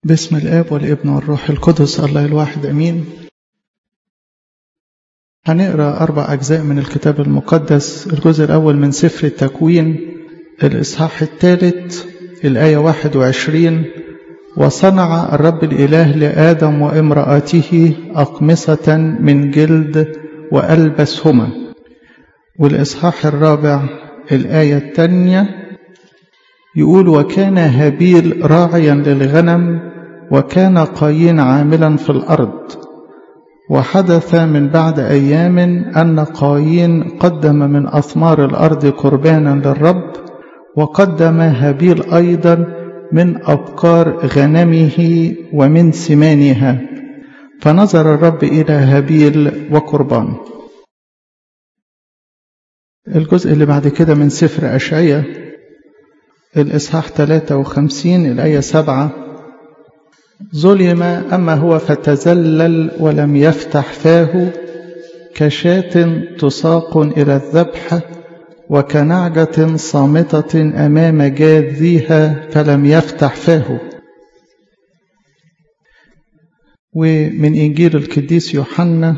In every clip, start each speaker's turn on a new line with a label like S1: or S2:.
S1: باسم الآب والابن والروح القدس الله الواحد أمين هنقرأ أربع أجزاء من الكتاب المقدس الجزء الأول من سفر التكوين الإصحاح الثالث الآية 21 وصنع الرب الإله لآدم وامرأته أقمصة من جلد وألبسهما والإصحاح الرابع الآية الثانية يقول وكان هابيل راعيا للغنم وكان قايين عاملا في الأرض وحدث من بعد أيام أن قايين قدم من أثمار الأرض قربانا للرب وقدم هابيل أيضا من أبكار غنمه ومن سمانها فنظر الرب إلى هابيل وقربان الجزء اللي بعد كده من سفر أشعية الإصحاح 53 الآية 7 ظلم أما هو فتزلل ولم يفتح فاه كشاة تساق إلى الذبح وكنعجة صامتة أمام جاذيها فلم يفتح فاه ومن إنجيل القديس يوحنا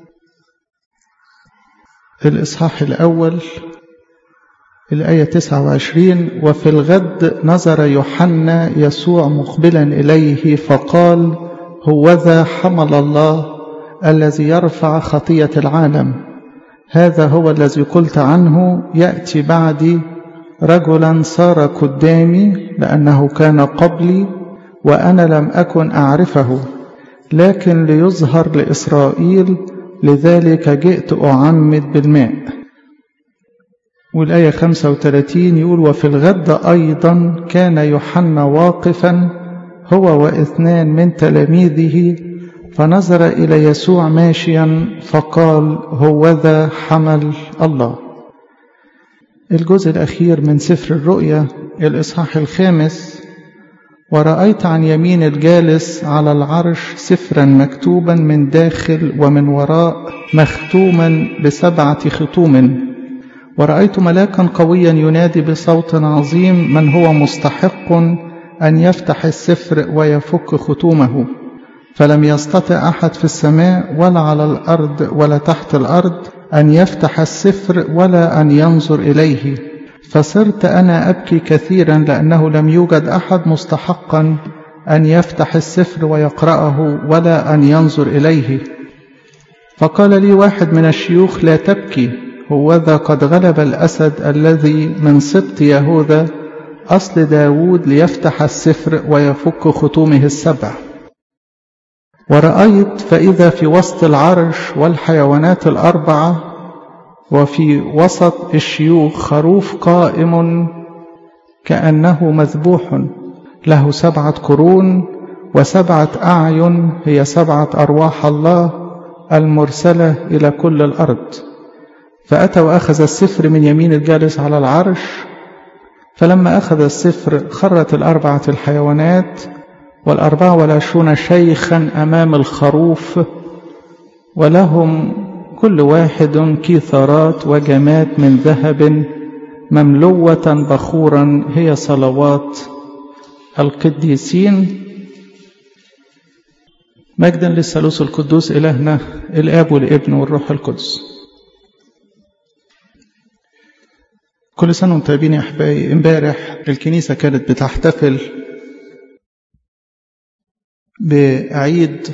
S1: الإصحاح الأول الآية 29 وفي الغد نظر يوحنا يسوع مقبلا إليه فقال هوذا حمل الله الذي يرفع خطية العالم هذا هو الذي قلت عنه يأتي بعدي رجلا صار قدامي لأنه كان قبلي وأنا لم أكن أعرفه لكن ليظهر لإسرائيل لذلك جئت أعمد بالماء والآية 35 يقول وفي الغد أيضا كان يوحنا واقفا هو واثنان من تلاميذه فنظر إلى يسوع ماشيا فقال هوذا حمل الله الجزء الأخير من سفر الرؤيا الإصحاح الخامس ورأيت عن يمين الجالس على العرش سفرا مكتوبا من داخل ومن وراء مختوما بسبعة ختوم ورأيت ملاكا قويا ينادي بصوت عظيم من هو مستحق أن يفتح السفر ويفك ختومه فلم يستطع أحد في السماء ولا على الأرض ولا تحت الأرض أن يفتح السفر ولا أن ينظر إليه فصرت أنا أبكي كثيرا لأنه لم يوجد أحد مستحقا أن يفتح السفر ويقرأه ولا أن ينظر إليه فقال لي واحد من الشيوخ لا تبكي هوذا قد غلب الأسد الذي من سبط يهوذا أصل داود ليفتح السفر ويفك ختومه السبع ورأيت فإذا في وسط العرش والحيوانات الأربعة وفي وسط الشيوخ خروف قائم كأنه مذبوح له سبعة قرون وسبعة أعين هي سبعة أرواح الله المرسلة إلى كل الأرض فأتى وأخذ السفر من يمين الجالس على العرش فلما أخذ السفر خرت الأربعة الحيوانات والأربعة والعشرون شيخا أمام الخروف ولهم كل واحد كيثارات وجمات من ذهب مملوة بخورا هي صلوات القديسين مجدا للثالوث القدوس إلهنا الآب والابن والروح القدس كل سنة وانتم طيبين يا أحبائي امبارح الكنيسة كانت بتحتفل بعيد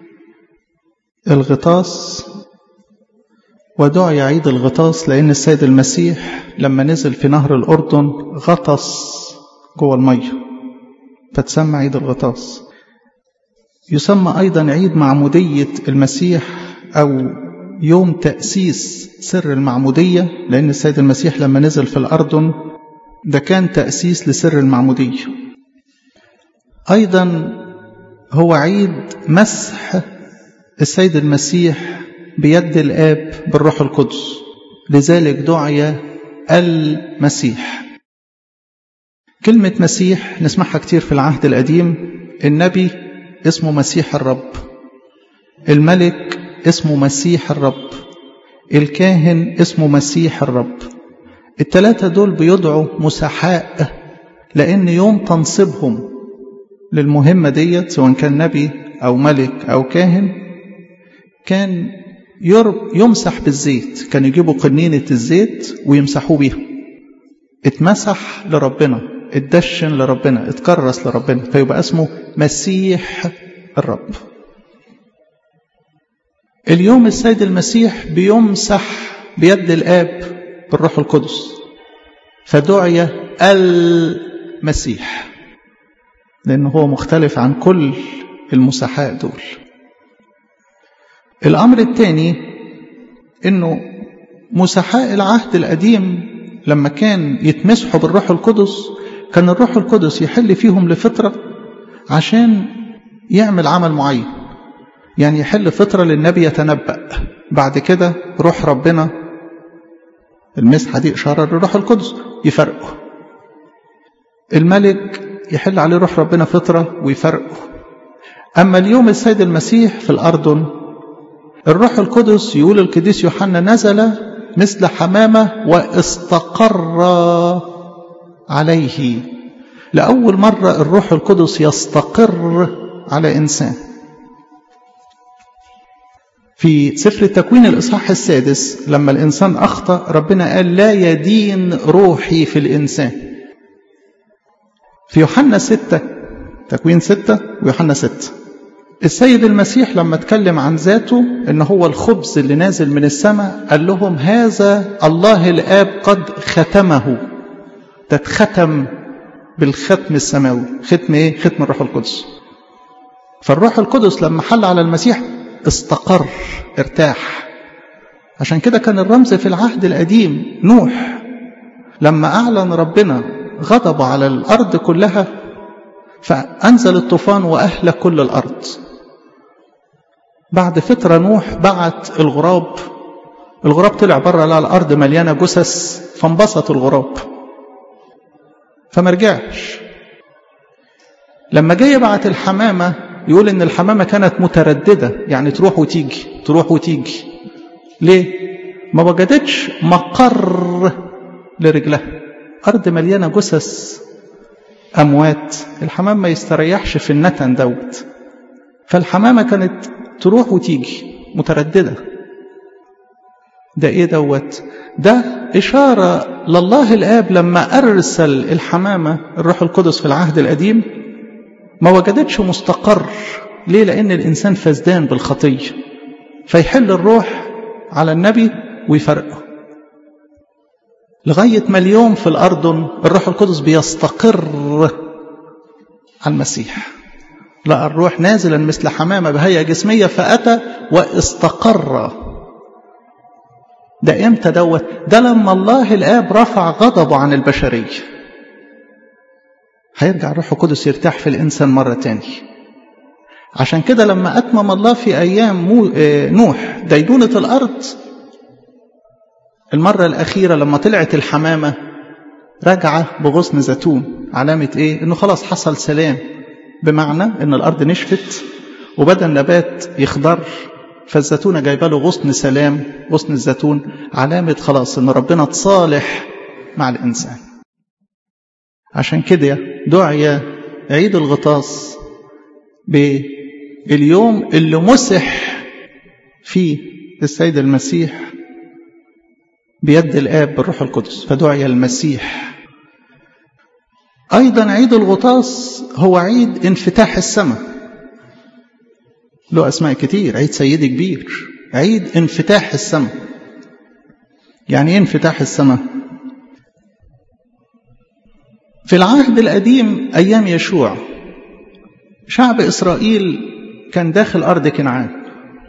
S1: الغطاس ودعي عيد الغطاس لأن السيد المسيح لما نزل في نهر الأردن غطس جوه المية فتسمى عيد الغطاس يسمى أيضا عيد معمودية المسيح أو يوم تأسيس سر المعمودية لأن السيد المسيح لما نزل في الأردن ده كان تأسيس لسر المعمودية أيضا هو عيد مسح السيد المسيح بيد الآب بالروح القدس لذلك دعي المسيح كلمة مسيح نسمعها كتير في العهد القديم النبي اسمه مسيح الرب الملك اسمه مسيح الرب الكاهن اسمه مسيح الرب التلاتة دول بيدعوا مسحاء لأن يوم تنصيبهم للمهمة ديت سواء كان نبي أو ملك أو كاهن كان يمسح بالزيت كان يجيبوا قنينة الزيت ويمسحوه بيها اتمسح لربنا اتدشن لربنا اتكرس لربنا فيبقى اسمه مسيح الرب اليوم السيد المسيح بيمسح بيد الآب بالروح القدس فدعي المسيح لأنه هو مختلف عن كل المسحاء دول الأمر الثاني أنه مسحاء العهد القديم لما كان يتمسحوا بالروح القدس كان الروح القدس يحل فيهم لفترة عشان يعمل عمل معين يعني يحل فترة للنبي يتنبأ بعد كده روح ربنا المسحة دي إشارة للروح القدس يفرقه الملك يحل عليه روح ربنا فترة ويفرقه أما اليوم السيد المسيح في الأردن الروح القدس يقول القديس يوحنا نزل مثل حمامة واستقر عليه لأول مرة الروح القدس يستقر على إنسان في سفر التكوين الإصحاح السادس لما الإنسان أخطأ ربنا قال لا يدين روحي في الإنسان في يوحنا ستة تكوين ستة ويوحنا ستة السيد المسيح لما اتكلم عن ذاته ان هو الخبز اللي نازل من السماء قال لهم هذا الله الاب قد ختمه تتختم بالختم السماوي ختم ايه ختم الروح القدس فالروح القدس لما حل على المسيح استقر ارتاح عشان كده كان الرمز في العهد القديم نوح لما اعلن ربنا غضب على الارض كلها فانزل الطوفان واهلك كل الارض بعد فترة نوح بعت الغراب الغراب طلع بره لقى الأرض مليانة جثث فانبسط الغراب فما رجعش لما جه يبعت الحمامة يقول إن الحمامة كانت مترددة يعني تروح وتيجي تروح وتيجي ليه؟ ما وجدتش مقر لرجلها أرض مليانة جثث أموات الحمام ما يستريحش في النتن دوت فالحمامة كانت تروح وتيجي مترددة ده ايه دوت ده إشارة لله الآب لما أرسل الحمامة الروح القدس في العهد القديم ما وجدتش مستقر ليه لأن الإنسان فزدان بالخطية فيحل الروح على النبي ويفرقه لغاية ما اليوم في الأردن الروح القدس بيستقر على المسيح لقى الروح نازلا مثل حمامة بهيئة جسمية فأتى واستقر ده امتى دوت ده لما الله الآب رفع غضبه عن البشرية هيرجع الروح القدس يرتاح في الإنسان مرة تاني عشان كده لما أتمم الله في أيام مو... نوح ديدونة الأرض المرة الأخيرة لما طلعت الحمامة رجع بغصن زيتون علامة إيه؟ إنه خلاص حصل سلام بمعنى إن الأرض نشفت وبدأ النبات يخضر فالزيتونة جايبه له غصن سلام غصن الزيتون علامة خلاص إن ربنا تصالح مع الإنسان عشان كده دعي عيد الغطاس باليوم اللي مسح فيه السيد المسيح بيد الآب بالروح القدس فدعي المسيح أيضا عيد الغطاس هو عيد انفتاح السماء له أسماء كتير عيد سيدي كبير عيد انفتاح السماء يعني ايه انفتاح السماء في العهد القديم أيام يشوع شعب إسرائيل كان داخل أرض كنعان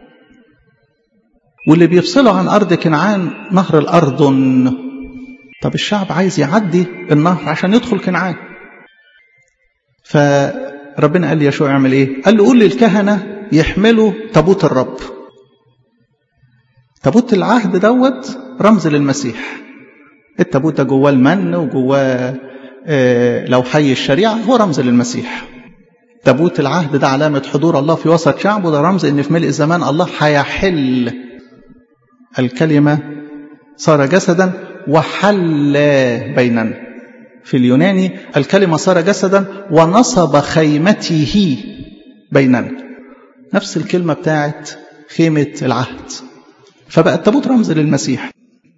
S1: واللي بيفصله عن أرض كنعان نهر الأردن طب الشعب عايز يعدي النهر عشان يدخل كنعان فربنا قال يشوع يعمل ايه قال له قول للكهنة يحملوا تابوت الرب تابوت العهد دوت رمز للمسيح التابوت ده جواه المن وجواه اه لو حي الشريعة هو رمز للمسيح تابوت العهد ده علامة حضور الله في وسط شعبه ده رمز ان في ملء الزمان الله هيحل الكلمة صار جسدا وحل بيننا في اليوناني الكلمة صار جسدا ونصب خيمته بيننا نفس الكلمة بتاعت خيمة العهد فبقى التابوت رمز للمسيح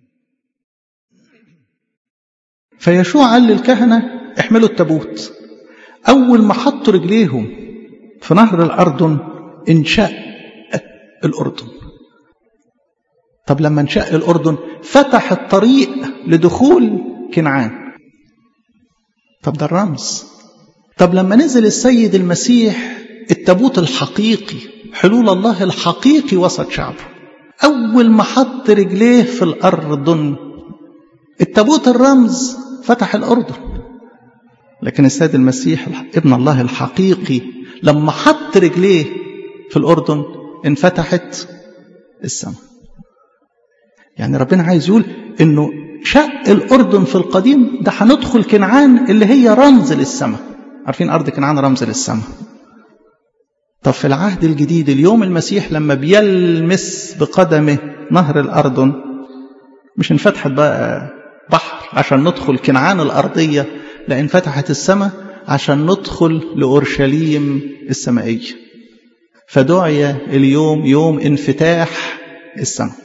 S1: فيشوع قال للكهنة احملوا التابوت أول ما حطوا رجليهم في نهر الأردن انشق الأردن طب لما انشق الأردن فتح الطريق لدخول كنعان طب ده الرمز طب لما نزل السيد المسيح التابوت الحقيقي حلول الله الحقيقي وسط شعبه أول ما حط رجليه في الأردن التابوت الرمز فتح الأردن لكن السيد المسيح ابن الله الحقيقي لما حط رجليه في الأردن انفتحت السماء يعني ربنا عايز يقول انه شق الأردن في القديم ده هندخل كنعان اللي هي رمز للسماء عارفين أرض كنعان رمز للسماء طب في العهد الجديد اليوم المسيح لما بيلمس بقدمه نهر الأردن مش انفتحت بقى بحر عشان ندخل كنعان الأرضية لا انفتحت السماء عشان ندخل لأورشليم السمائية فدعي اليوم يوم انفتاح السماء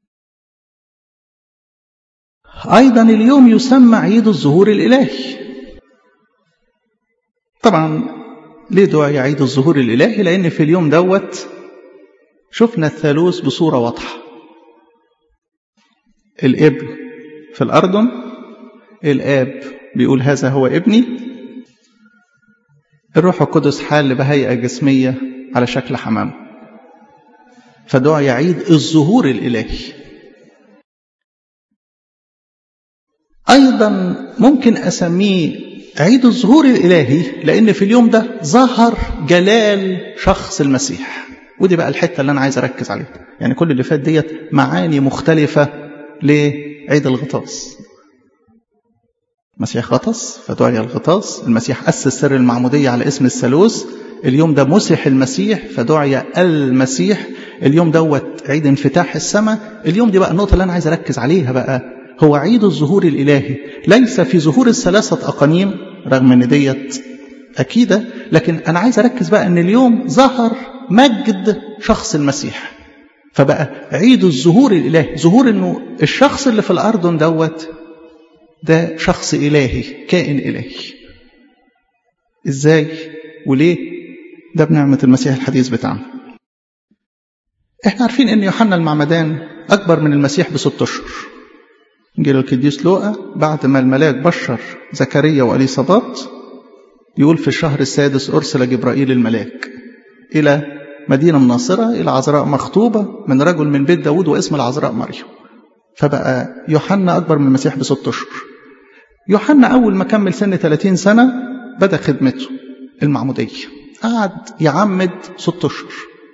S1: أيضا اليوم يسمى عيد الظهور الإلهي طبعا ليه دعي عيد الظهور الإلهي لأن في اليوم دوت شفنا الثالوث بصورة واضحة الابن في الأردن الآب بيقول هذا هو ابني الروح القدس حال بهيئة جسمية على شكل حمام فدعي عيد الظهور الإلهي أيضا ممكن أسميه عيد الظهور الإلهي لأن في اليوم ده ظهر جلال شخص المسيح ودي بقى الحتة اللي أنا عايز أركز عليها يعني كل اللي فات ديت معاني مختلفة لعيد الغطاس المسيح غطس فدعي الغطاس المسيح أسس سر المعمودية على اسم الثالوث اليوم ده مسح المسيح فدعي المسيح اليوم دوت عيد انفتاح السماء اليوم دي بقى النقطة اللي أنا عايز أركز عليها بقى هو عيد الظهور الإلهي ليس في ظهور الثلاثة أقانيم رغم أن ديت أكيدة لكن أنا عايز أركز بقى أن اليوم ظهر مجد شخص المسيح فبقى عيد الظهور الإلهي ظهور أنه الشخص اللي في الأردن دوت ده شخص إلهي كائن إلهي إزاي وليه ده بنعمة المسيح الحديث بتاعنا احنا عارفين ان يوحنا المعمدان اكبر من المسيح بست اشهر انجيل القديس لوقا بعد ما الملاك بشر زكريا واليصابات يقول في الشهر السادس ارسل جبرائيل الملاك الى مدينه مناصره الى عذراء مخطوبه من رجل من بيت داود واسم العذراء مريم فبقى يوحنا اكبر من المسيح بست اشهر يوحنا اول ما كمل سن 30 سنه بدا خدمته المعموديه قعد يعمد ست اشهر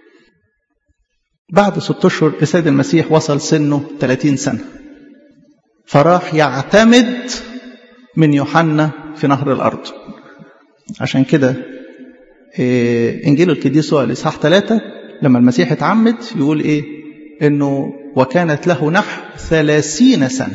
S1: بعد ست اشهر السيد المسيح وصل سنه 30 سنه فراح يعتمد من يوحنا في نهر الارض عشان كده انجيل القديس الاصحاح ثلاثة لما المسيح اتعمد يقول ايه انه وكانت له نحو ثلاثين سنة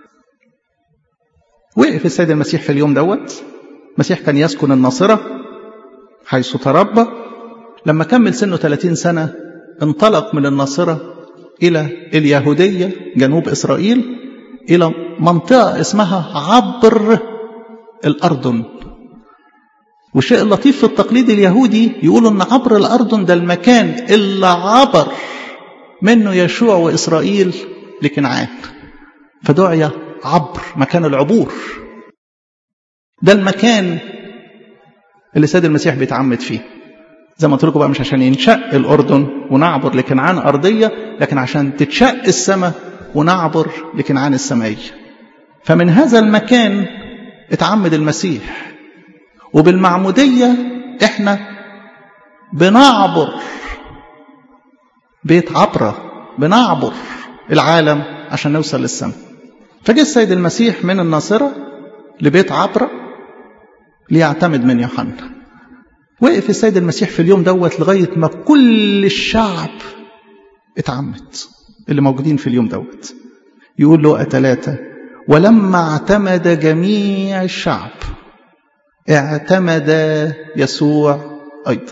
S1: وقف السيد المسيح في اليوم دوت المسيح كان يسكن الناصرة حيث تربى لما كمل سنه 30 سنة انطلق من الناصرة إلى اليهودية جنوب إسرائيل إلى منطقة اسمها عبر الأردن والشيء اللطيف في التقليد اليهودي يقولوا أن عبر الأردن ده المكان اللي عبر منه يشوع وإسرائيل لكنعان فدعي عبر مكان العبور ده المكان اللي سيد المسيح بيتعمد فيه زي ما قلت لكم بقى مش عشان ينشق الأردن ونعبر لكنعان أرضية لكن عشان تتشق السماء ونعبر لكنعان السمائية فمن هذا المكان اتعمد المسيح وبالمعمودية احنا بنعبر بيت عبرة بنعبر العالم عشان نوصل للسماء فجاء السيد المسيح من الناصرة لبيت عبرة ليعتمد من يوحنا وقف السيد المسيح في اليوم دوت لغاية ما كل الشعب اتعمد اللي موجودين في اليوم دوت يقول له ثلاثة ولما اعتمد جميع الشعب اعتمد يسوع أيضا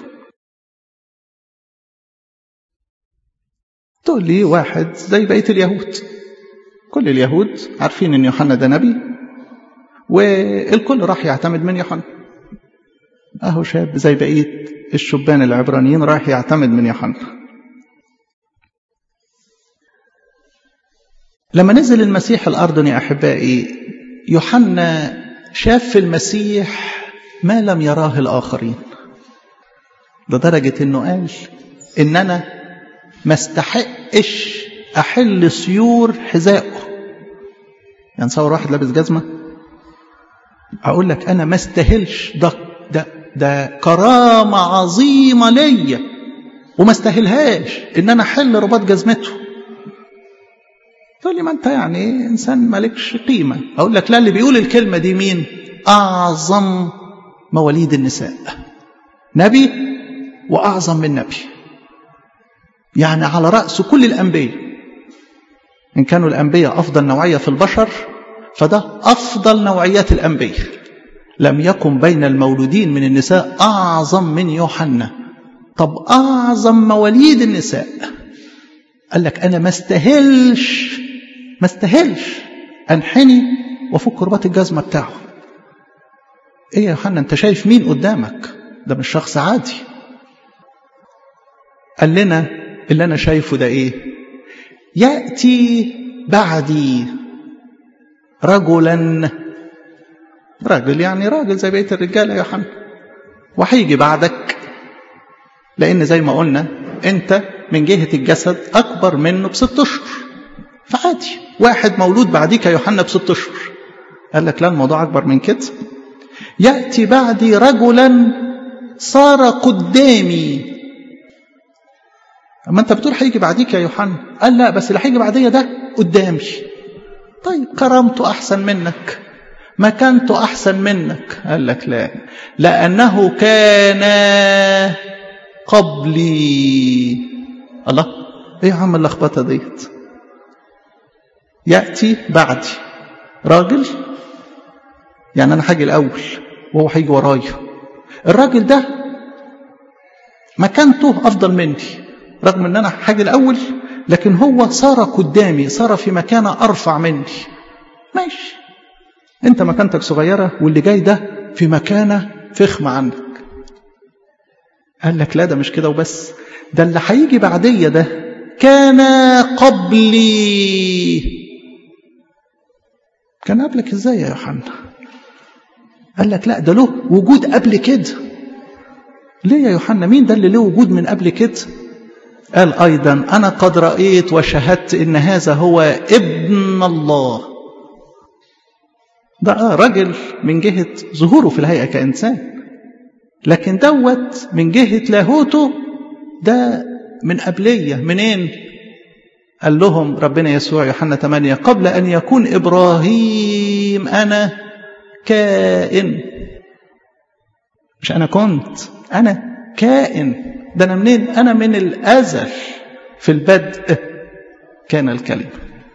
S1: تقول لي واحد زي بقية اليهود كل اليهود عارفين ان يوحنا ده نبي والكل راح يعتمد من يوحنا اهو شاب زي بقية الشبان العبرانيين راح يعتمد من يوحنا لما نزل المسيح الأرض يا أحبائي يوحنا شاف في المسيح ما لم يراه الآخرين لدرجة أنه قال إن أنا ما استحقش أحل سيور حذائه يعني صور واحد لابس جزمة أقول لك أنا ما استاهلش ده ده ده كرامة عظيمة ليا وما استاهلهاش إن أنا أحل رباط جزمته تقول لي ما أنت يعني إنسان مالكش قيمة أقول لك لا اللي بيقول الكلمة دي مين أعظم مواليد النساء نبي وأعظم من نبي يعني على رأس كل الأنبياء إن كانوا الأنبياء أفضل نوعية في البشر فده أفضل نوعيات الأنبياء لم يكن بين المولودين من النساء أعظم من يوحنا طب أعظم مواليد النساء قال لك أنا ما استاهلش ما استاهلش أنحني وفك رباط الجزمة بتاعه إيه يا يوحنا أنت شايف مين قدامك ده مش شخص عادي قال لنا اللي أنا شايفه ده إيه يأتي بعدي رجلا راجل يعني راجل زي بقية الرجالة يا يوحنا وهيجي بعدك لأن زي ما قلنا أنت من جهة الجسد أكبر منه بست أشهر فعادي واحد مولود بعديك يا يوحنا بست أشهر قال لك لا الموضوع أكبر من كده يأتي بعدي رجلا صار قدامي أما أنت بتقول هيجي بعديك يا يوحنا قال لا بس اللي هيجي بعديا ده قدامي طيب كرامته أحسن منك مكانته أحسن منك قال لك لا لأنه كان قبلي الله ايه يا عم اللخبطه ديت ياتي بعدي راجل يعني انا هاجي الاول وهو هيجي ورايا الراجل ده مكانته افضل مني رغم ان انا هاجي الاول لكن هو صار قدامي صار في مكانه ارفع مني ماشي انت مكانتك صغيره واللي جاي ده في مكانه فخمه عنك قال لك لا ده مش كده وبس ده اللي هيجي بعديه ده كان قبلي كان قبلك ازاي يا يوحنا قال لك لا ده له وجود قبل كده ليه يا يوحنا مين ده اللي له وجود من قبل كده قال ايضا انا قد رايت وشهدت ان هذا هو ابن الله ده رجل من جهه ظهوره في الهيئه كانسان لكن دوت من جهه لاهوته ده من قبلية منين قال لهم ربنا يسوع يوحنا 8 قبل أن يكون إبراهيم أنا كائن مش أنا كنت أنا كائن ده أنا منين أنا من الأزل في البدء كان الكلمة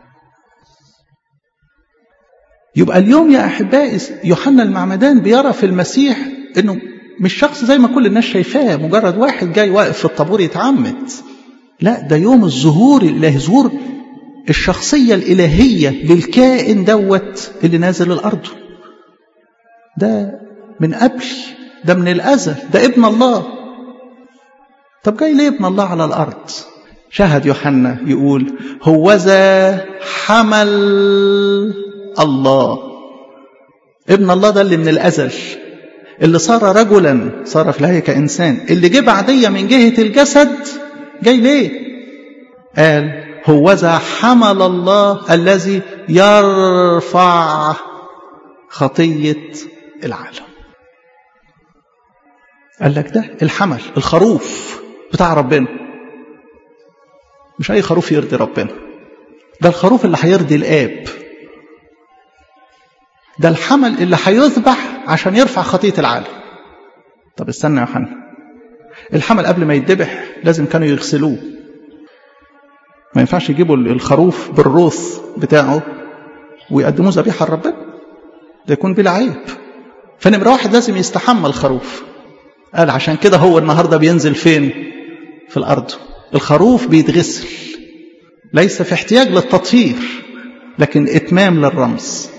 S1: يبقى اليوم يا أحبائي يوحنا المعمدان بيرى في المسيح أنه مش شخص زي ما كل الناس شايفاه مجرد واحد جاي واقف في الطابور يتعمد لا ده يوم الظهور الالهي ظهور الشخصيه الالهيه للكائن دوت اللي نازل الارض ده من قبل ده من الازل ده ابن الله طب جاي ليه ابن الله على الارض شهد يوحنا يقول هوذا حمل الله ابن الله ده اللي من الازل اللي صار رجلا صار في الهيئة كإنسان اللي جه بعدية من جهة الجسد جاي ليه قال هوذا حمل الله الذي يرفع خطية العالم قال لك ده الحمل الخروف بتاع ربنا مش أي خروف يرضي ربنا ده الخروف اللي هيرضي الآب ده الحمل اللي هيذبح عشان يرفع خطية العالم طب استنى يا يوحنا الحمل قبل ما يتذبح لازم كانوا يغسلوه ما ينفعش يجيبوا الخروف بالروث بتاعه ويقدموه ذبيحة لربنا ده يكون بلا عيب فنمرة واحد لازم يستحمى الخروف قال عشان كده هو النهاردة بينزل فين في الأرض الخروف بيتغسل ليس في احتياج للتطهير لكن إتمام للرمز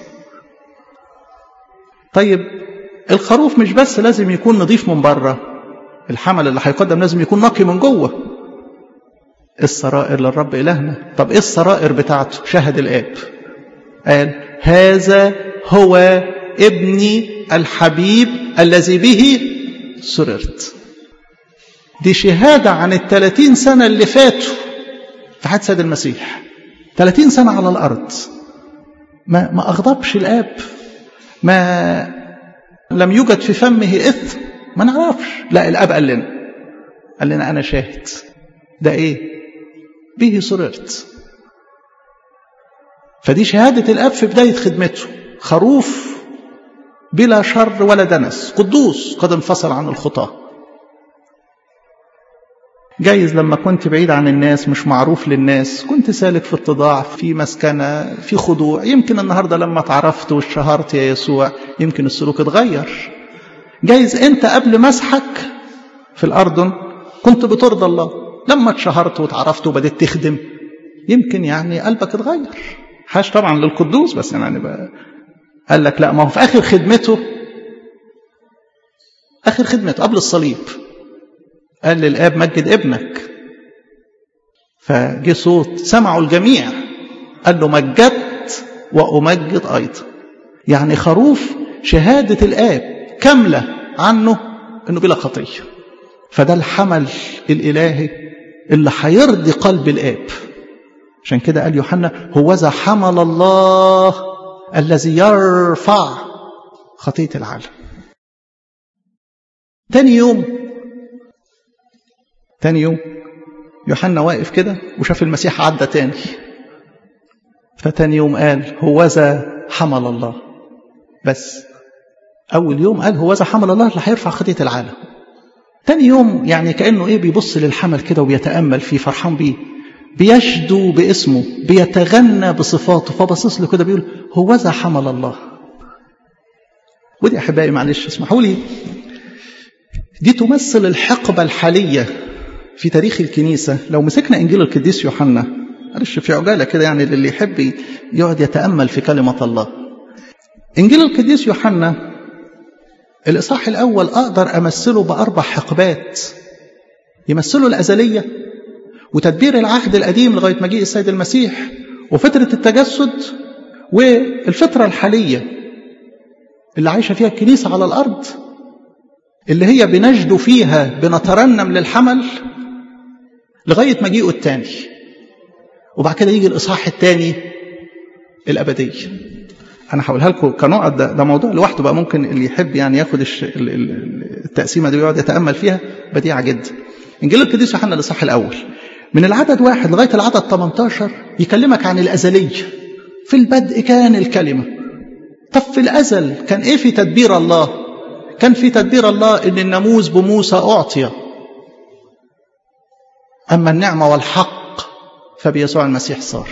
S1: طيب الخروف مش بس لازم يكون نظيف من بره الحمل اللي هيقدم لازم يكون نقي من جوه السرائر للرب إلهنا طب إيه السرائر بتاعته شهد الآب قال هذا هو ابني الحبيب الذي به سررت دي شهادة عن الثلاثين سنة اللي فاتوا في حد سيد المسيح ثلاثين سنة على الأرض ما, ما أغضبش الآب ما لم يوجد في فمه إثم ما نعرفش لا الأب قال لنا قال لنا أنا شاهد ده إيه به سررت فدي شهادة الأب في بداية خدمته خروف بلا شر ولا دنس قدوس قد انفصل عن الخطاه جايز لما كنت بعيد عن الناس مش معروف للناس كنت سالك في اتضاع في مسكنة في خضوع يمكن النهاردة لما اتعرفت واشتهرت يا يسوع يمكن السلوك اتغير جايز انت قبل مسحك في الأردن كنت بترضى الله لما اتشهرت واتعرفت وبدأت تخدم يمكن يعني قلبك اتغير حاش طبعا للقدوس بس يعني بقى قال لك لا ما هو في آخر خدمته آخر خدمته قبل الصليب قال للآب مجد ابنك فجه صوت سمعوا الجميع قال له مجدت وأمجد أيضا يعني خروف شهادة الآب كاملة عنه أنه بلا خطية فده الحمل الإلهي اللي هيرضي قلب الآب عشان كده قال يوحنا هوذا حمل الله الذي يرفع خطية العالم تاني يوم تاني يوم يوحنا واقف كده وشاف المسيح عدى تاني فتاني يوم قال هوذا حمل الله بس أول يوم قال هوذا حمل الله اللي هيرفع خطية العالم تاني يوم يعني كأنه إيه بيبص للحمل كده وبيتأمل فيه فرحان بيه بيشدو باسمه بيتغنى بصفاته فبصص له كده بيقول هوذا حمل الله ودي أحبائي معلش اسمحوا لي دي تمثل الحقبة الحالية في تاريخ الكنيسة لو مسكنا إنجيل القديس يوحنا معلش في عجالة كده يعني للي يحب يقعد يتأمل في كلمة الله إنجيل القديس يوحنا الإصحاح الأول أقدر أمثله بأربع حقبات يمثلوا الأزلية وتدبير العهد القديم لغاية مجيء السيد المسيح وفترة التجسد والفترة الحالية اللي عايشة فيها الكنيسة على الأرض اللي هي بنجد فيها بنترنم للحمل لغاية مجيئه الثاني وبعد كده يجي الإصحاح الثاني الأبدية أنا هقولها لكم كنقط ده, ده موضوع لوحده بقى ممكن اللي يحب يعني ياخد التقسيمة دي ويقعد يتأمل فيها بديعة جدا إنجيل القديس يوحنا الإصحاح الأول من العدد واحد لغاية العدد 18 يكلمك عن الأزلية في البدء كان الكلمة طب في الأزل كان إيه في تدبير الله كان في تدبير الله إن الناموس بموسى أعطي أما النعمة والحق فبيسوع المسيح صار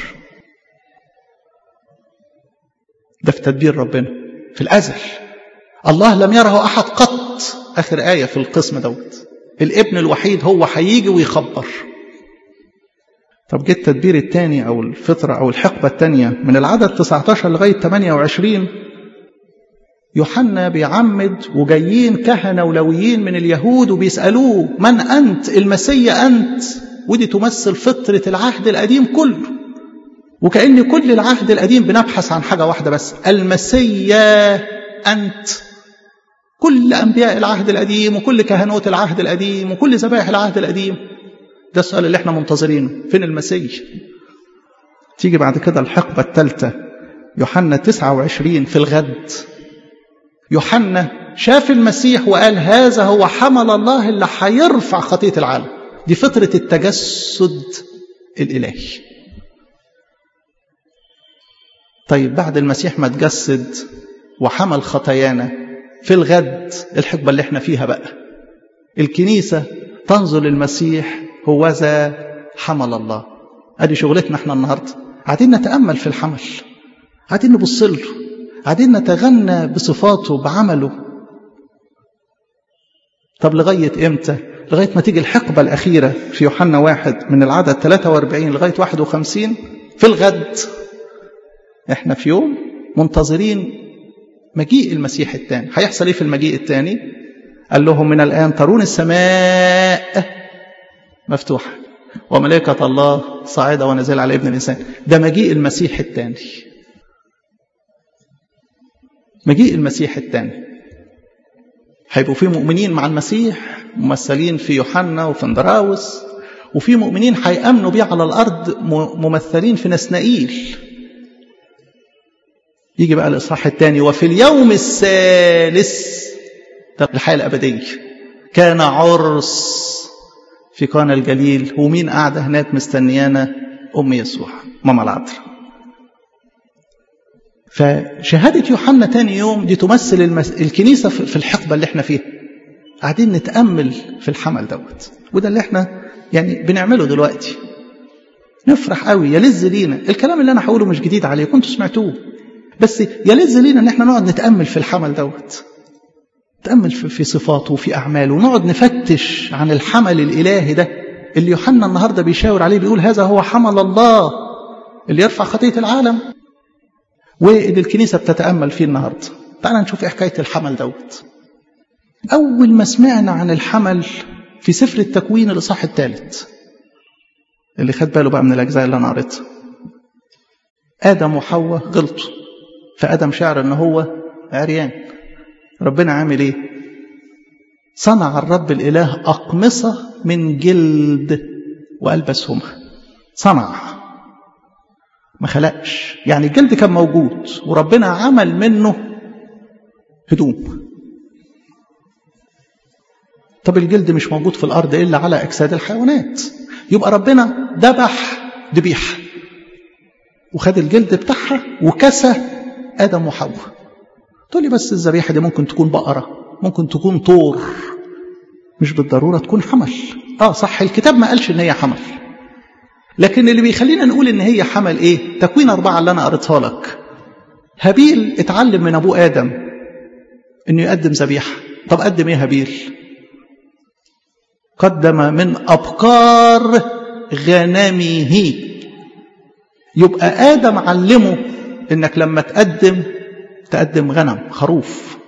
S1: ده في تدبير ربنا في الأزل الله لم يره أحد قط آخر آية في القسم دوت الابن الوحيد هو هيجي ويخبر طب جه التدبير الثاني أو الفطرة أو الحقبة الثانية من العدد 19 لغاية 28 يوحنا بيعمد وجايين كهنة ولويين من اليهود وبيسألوه من أنت المسيا أنت ودي تمثل فطرة العهد القديم كله وكأن كل العهد القديم بنبحث عن حاجة واحدة بس المسيا أنت كل أنبياء العهد القديم وكل كهنوت العهد القديم وكل ذبائح العهد القديم ده السؤال اللي احنا منتظرينه فين المسيح تيجي بعد كده الحقبة الثالثة يوحنا 29 في الغد يوحنا شاف المسيح وقال هذا هو حمل الله اللي هيرفع خطية العالم دي فطرة التجسد الإلهي طيب بعد المسيح ما تجسد وحمل خطايانا في الغد الحقبة اللي احنا فيها بقى الكنيسة تنظر للمسيح هوذا حمل الله ادي شغلتنا احنا النهارده قاعدين نتامل في الحمل قاعدين نبص له قاعدين نتغنى بصفاته بعمله طب لغاية إمتى لغاية ما تيجي الحقبة الأخيرة في يوحنا واحد من العدد 43 لغاية 51 في الغد احنا في يوم منتظرين مجيء المسيح الثاني هيحصل ايه في المجيء الثاني قال لهم من الآن ترون السماء مفتوحة وملائكة الله صاعدة ونازلة على ابن الإنسان ده مجيء المسيح الثاني مجيء المسيح الثاني هيبقوا في مؤمنين مع المسيح ممثلين في يوحنا وفي اندراوس وفي مؤمنين هيأمنوا بيه على الأرض ممثلين في نسنائيل يجي بقى الإصحاح الثاني وفي اليوم الثالث ده الحياة الأبدية كان عرس في قانا الجليل ومين قاعدة هناك مستنيانا أم يسوع ماما العذراء فشهادة يوحنا تاني يوم دي تمثل المس... الكنيسة في الحقبة اللي احنا فيها قاعدين نتأمل في الحمل دوت وده اللي احنا يعني بنعمله دلوقتي نفرح قوي يلذ لينا الكلام اللي انا هقوله مش جديد عليه كنتوا سمعتوه بس يلذ لينا ان احنا نقعد نتأمل في الحمل دوت نتأمل في, في صفاته وفي أعماله ونقعد نفتش عن الحمل الإلهي ده اللي يوحنا النهارده بيشاور عليه بيقول هذا هو حمل الله اللي يرفع خطية العالم واللي الكنيسة بتتأمل فيه النهاردة تعال نشوف ايه حكاية الحمل دوت أول ما سمعنا عن الحمل في سفر التكوين الإصحاح الثالث اللي خد باله بقى من الأجزاء اللي أنا قريتها آدم وحواء غلطوا فآدم شعر إن هو عريان ربنا عامل إيه؟ صنع الرب الإله أقمصة من جلد وألبسهما صنع ما خلقش يعني الجلد كان موجود وربنا عمل منه هدوم طب الجلد مش موجود في الأرض إلا على أجساد الحيوانات يبقى ربنا ذبح ذبيحة وخد الجلد بتاعها وكسى آدم وحواء تقول لي بس الذبيحة دي ممكن تكون بقرة ممكن تكون طور مش بالضرورة تكون حمل اه صح الكتاب ما قالش ان هي حمل لكن اللي بيخلينا نقول ان هي حمل ايه تكوين أربعة اللي انا قريتها لك هابيل اتعلم من ابوه آدم انه يقدم ذبيحة طب قدم ايه هابيل قدم من أبكار غنمه يبقى آدم علمه إنك لما تقدم تقدم غنم خروف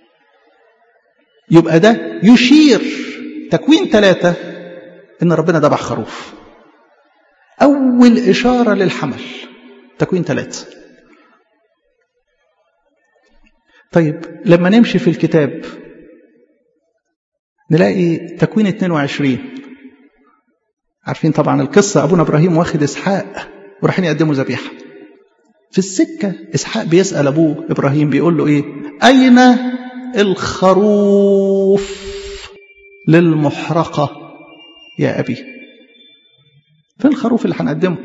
S1: يبقى ده يشير تكوين ثلاثة إن ربنا ذبح خروف أول إشارة للحمل تكوين ثلاثة طيب لما نمشي في الكتاب نلاقي تكوين 22 عارفين طبعا القصة أبونا إبراهيم واخد إسحاق ورايحين يقدموا ذبيحة في السكة إسحاق بيسأل أبوه إبراهيم بيقول له إيه أين الخروف للمحرقة يا أبي فين الخروف اللي هنقدمه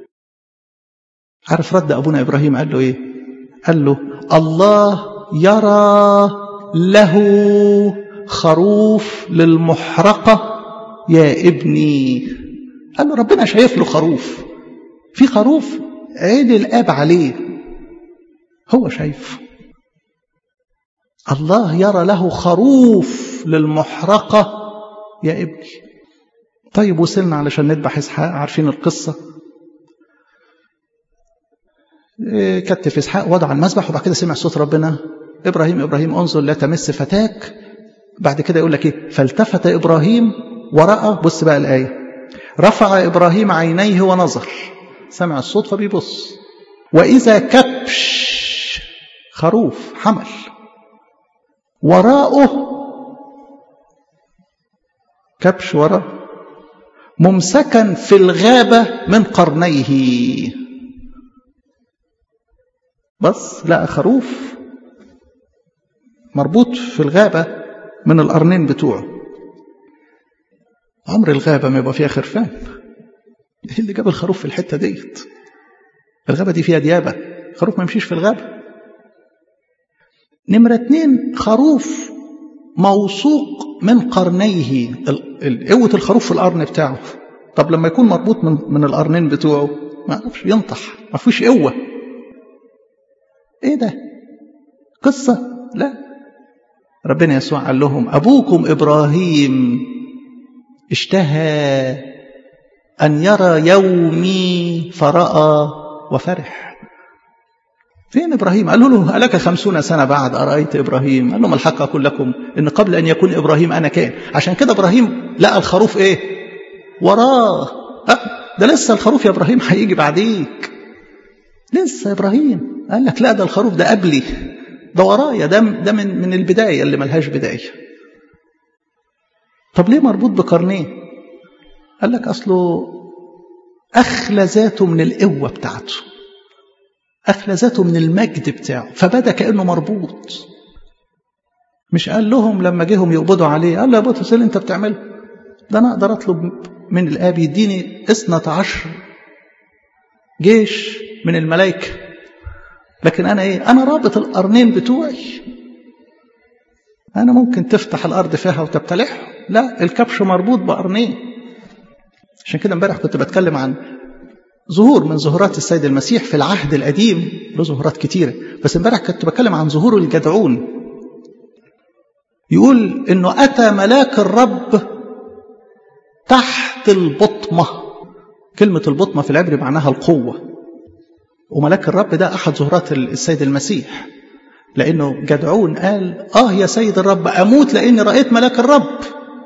S1: عارف رد أبونا إبراهيم قال له إيه قال له الله يرى له خروف للمحرقة يا ابني قال له ربنا شايف له خروف في خروف عين الآب عليه هو شايف الله يرى له خروف للمحرقة يا ابني طيب وصلنا علشان نذبح إسحاق عارفين القصة كتف إسحاق وضع المذبح وبعد كده سمع صوت ربنا إبراهيم إبراهيم انظر لا تمس فتاك بعد كده يقول لك إيه فالتفت إبراهيم ورأى بص بقى الآية رفع إبراهيم عينيه ونظر سمع الصوت فبيبص وإذا كبش خروف حمل وراءه كبش وراء ممسكا في الغابة من قرنيه بس لقى خروف مربوط في الغابة من القرنين بتوعه عمر الغابة ما يبقى فيها خرفان ايه اللي جاب الخروف في الحتة ديت الغابة دي فيها ديابة خروف ما يمشيش في الغابة نمرة اتنين خروف موثوق من قرنيه قوة الخروف في القرن بتاعه طب لما يكون مربوط من, من القرنين بتوعه ما يعرفش ينطح ما فيش قوة ايه ده قصة لا ربنا يسوع قال لهم أبوكم إبراهيم اشتهى أن يرى يومي فرأى وفرح فين إبراهيم قالوا له ألك خمسون سنة بعد أرأيت إبراهيم قال لهم الحق أقول لكم إن قبل أن يكون إبراهيم أنا كان عشان كده إبراهيم لقى الخروف إيه وراه أه ده لسه الخروف يا إبراهيم هيجي بعديك لسه إبراهيم قال لك لا ده الخروف ده قبلي ده ورايا ده ده من من البداية اللي ملهاش بداية طب ليه مربوط بقرنيه قال لك أصله أخلى ذاته من القوة بتاعته أخلى ذاته من المجد بتاعه فبدا كأنه مربوط مش قال لهم لما جيهم يقبضوا عليه قال له يا بطرس اللي انت بتعمله ده انا اقدر اطلب من الاب يديني اثنة عشر جيش من الملائكة لكن انا ايه انا رابط القرنين بتوعي انا ممكن تفتح الارض فيها وتبتلعها لا الكبش مربوط بقرنين عشان كده امبارح كنت بتكلم عن ظهور من ظهورات السيد المسيح في العهد القديم له ظهورات كتيرة بس امبارح كنت بتكلم عن ظهور الجدعون يقول انه اتى ملاك الرب تحت البطمة كلمة البطمة في العبري معناها القوة وملاك الرب ده احد ظهورات السيد المسيح لانه جدعون قال اه يا سيد الرب اموت لاني رايت ملاك الرب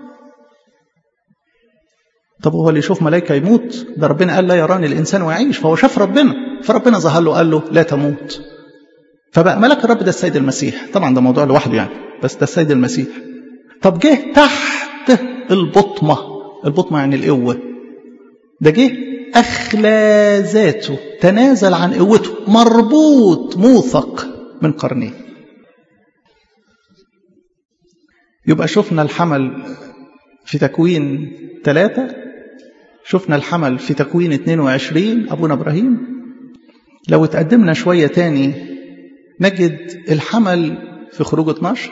S1: طب هو اللي يشوف ملائكه يموت ده ربنا قال لا يراني الانسان ويعيش فهو شاف ربنا فربنا ظهر له قال له لا تموت فبقى ملك الرب ده السيد المسيح طبعا ده موضوع لوحده يعني بس ده السيد المسيح طب جه تحت البطمه البطمه يعني القوه ده جه اخلى ذاته تنازل عن قوته مربوط موثق من قرنيه يبقى شفنا الحمل في تكوين ثلاثة شفنا الحمل في تكوين 22 أبونا إبراهيم لو اتقدمنا شوية تاني نجد الحمل في خروج 12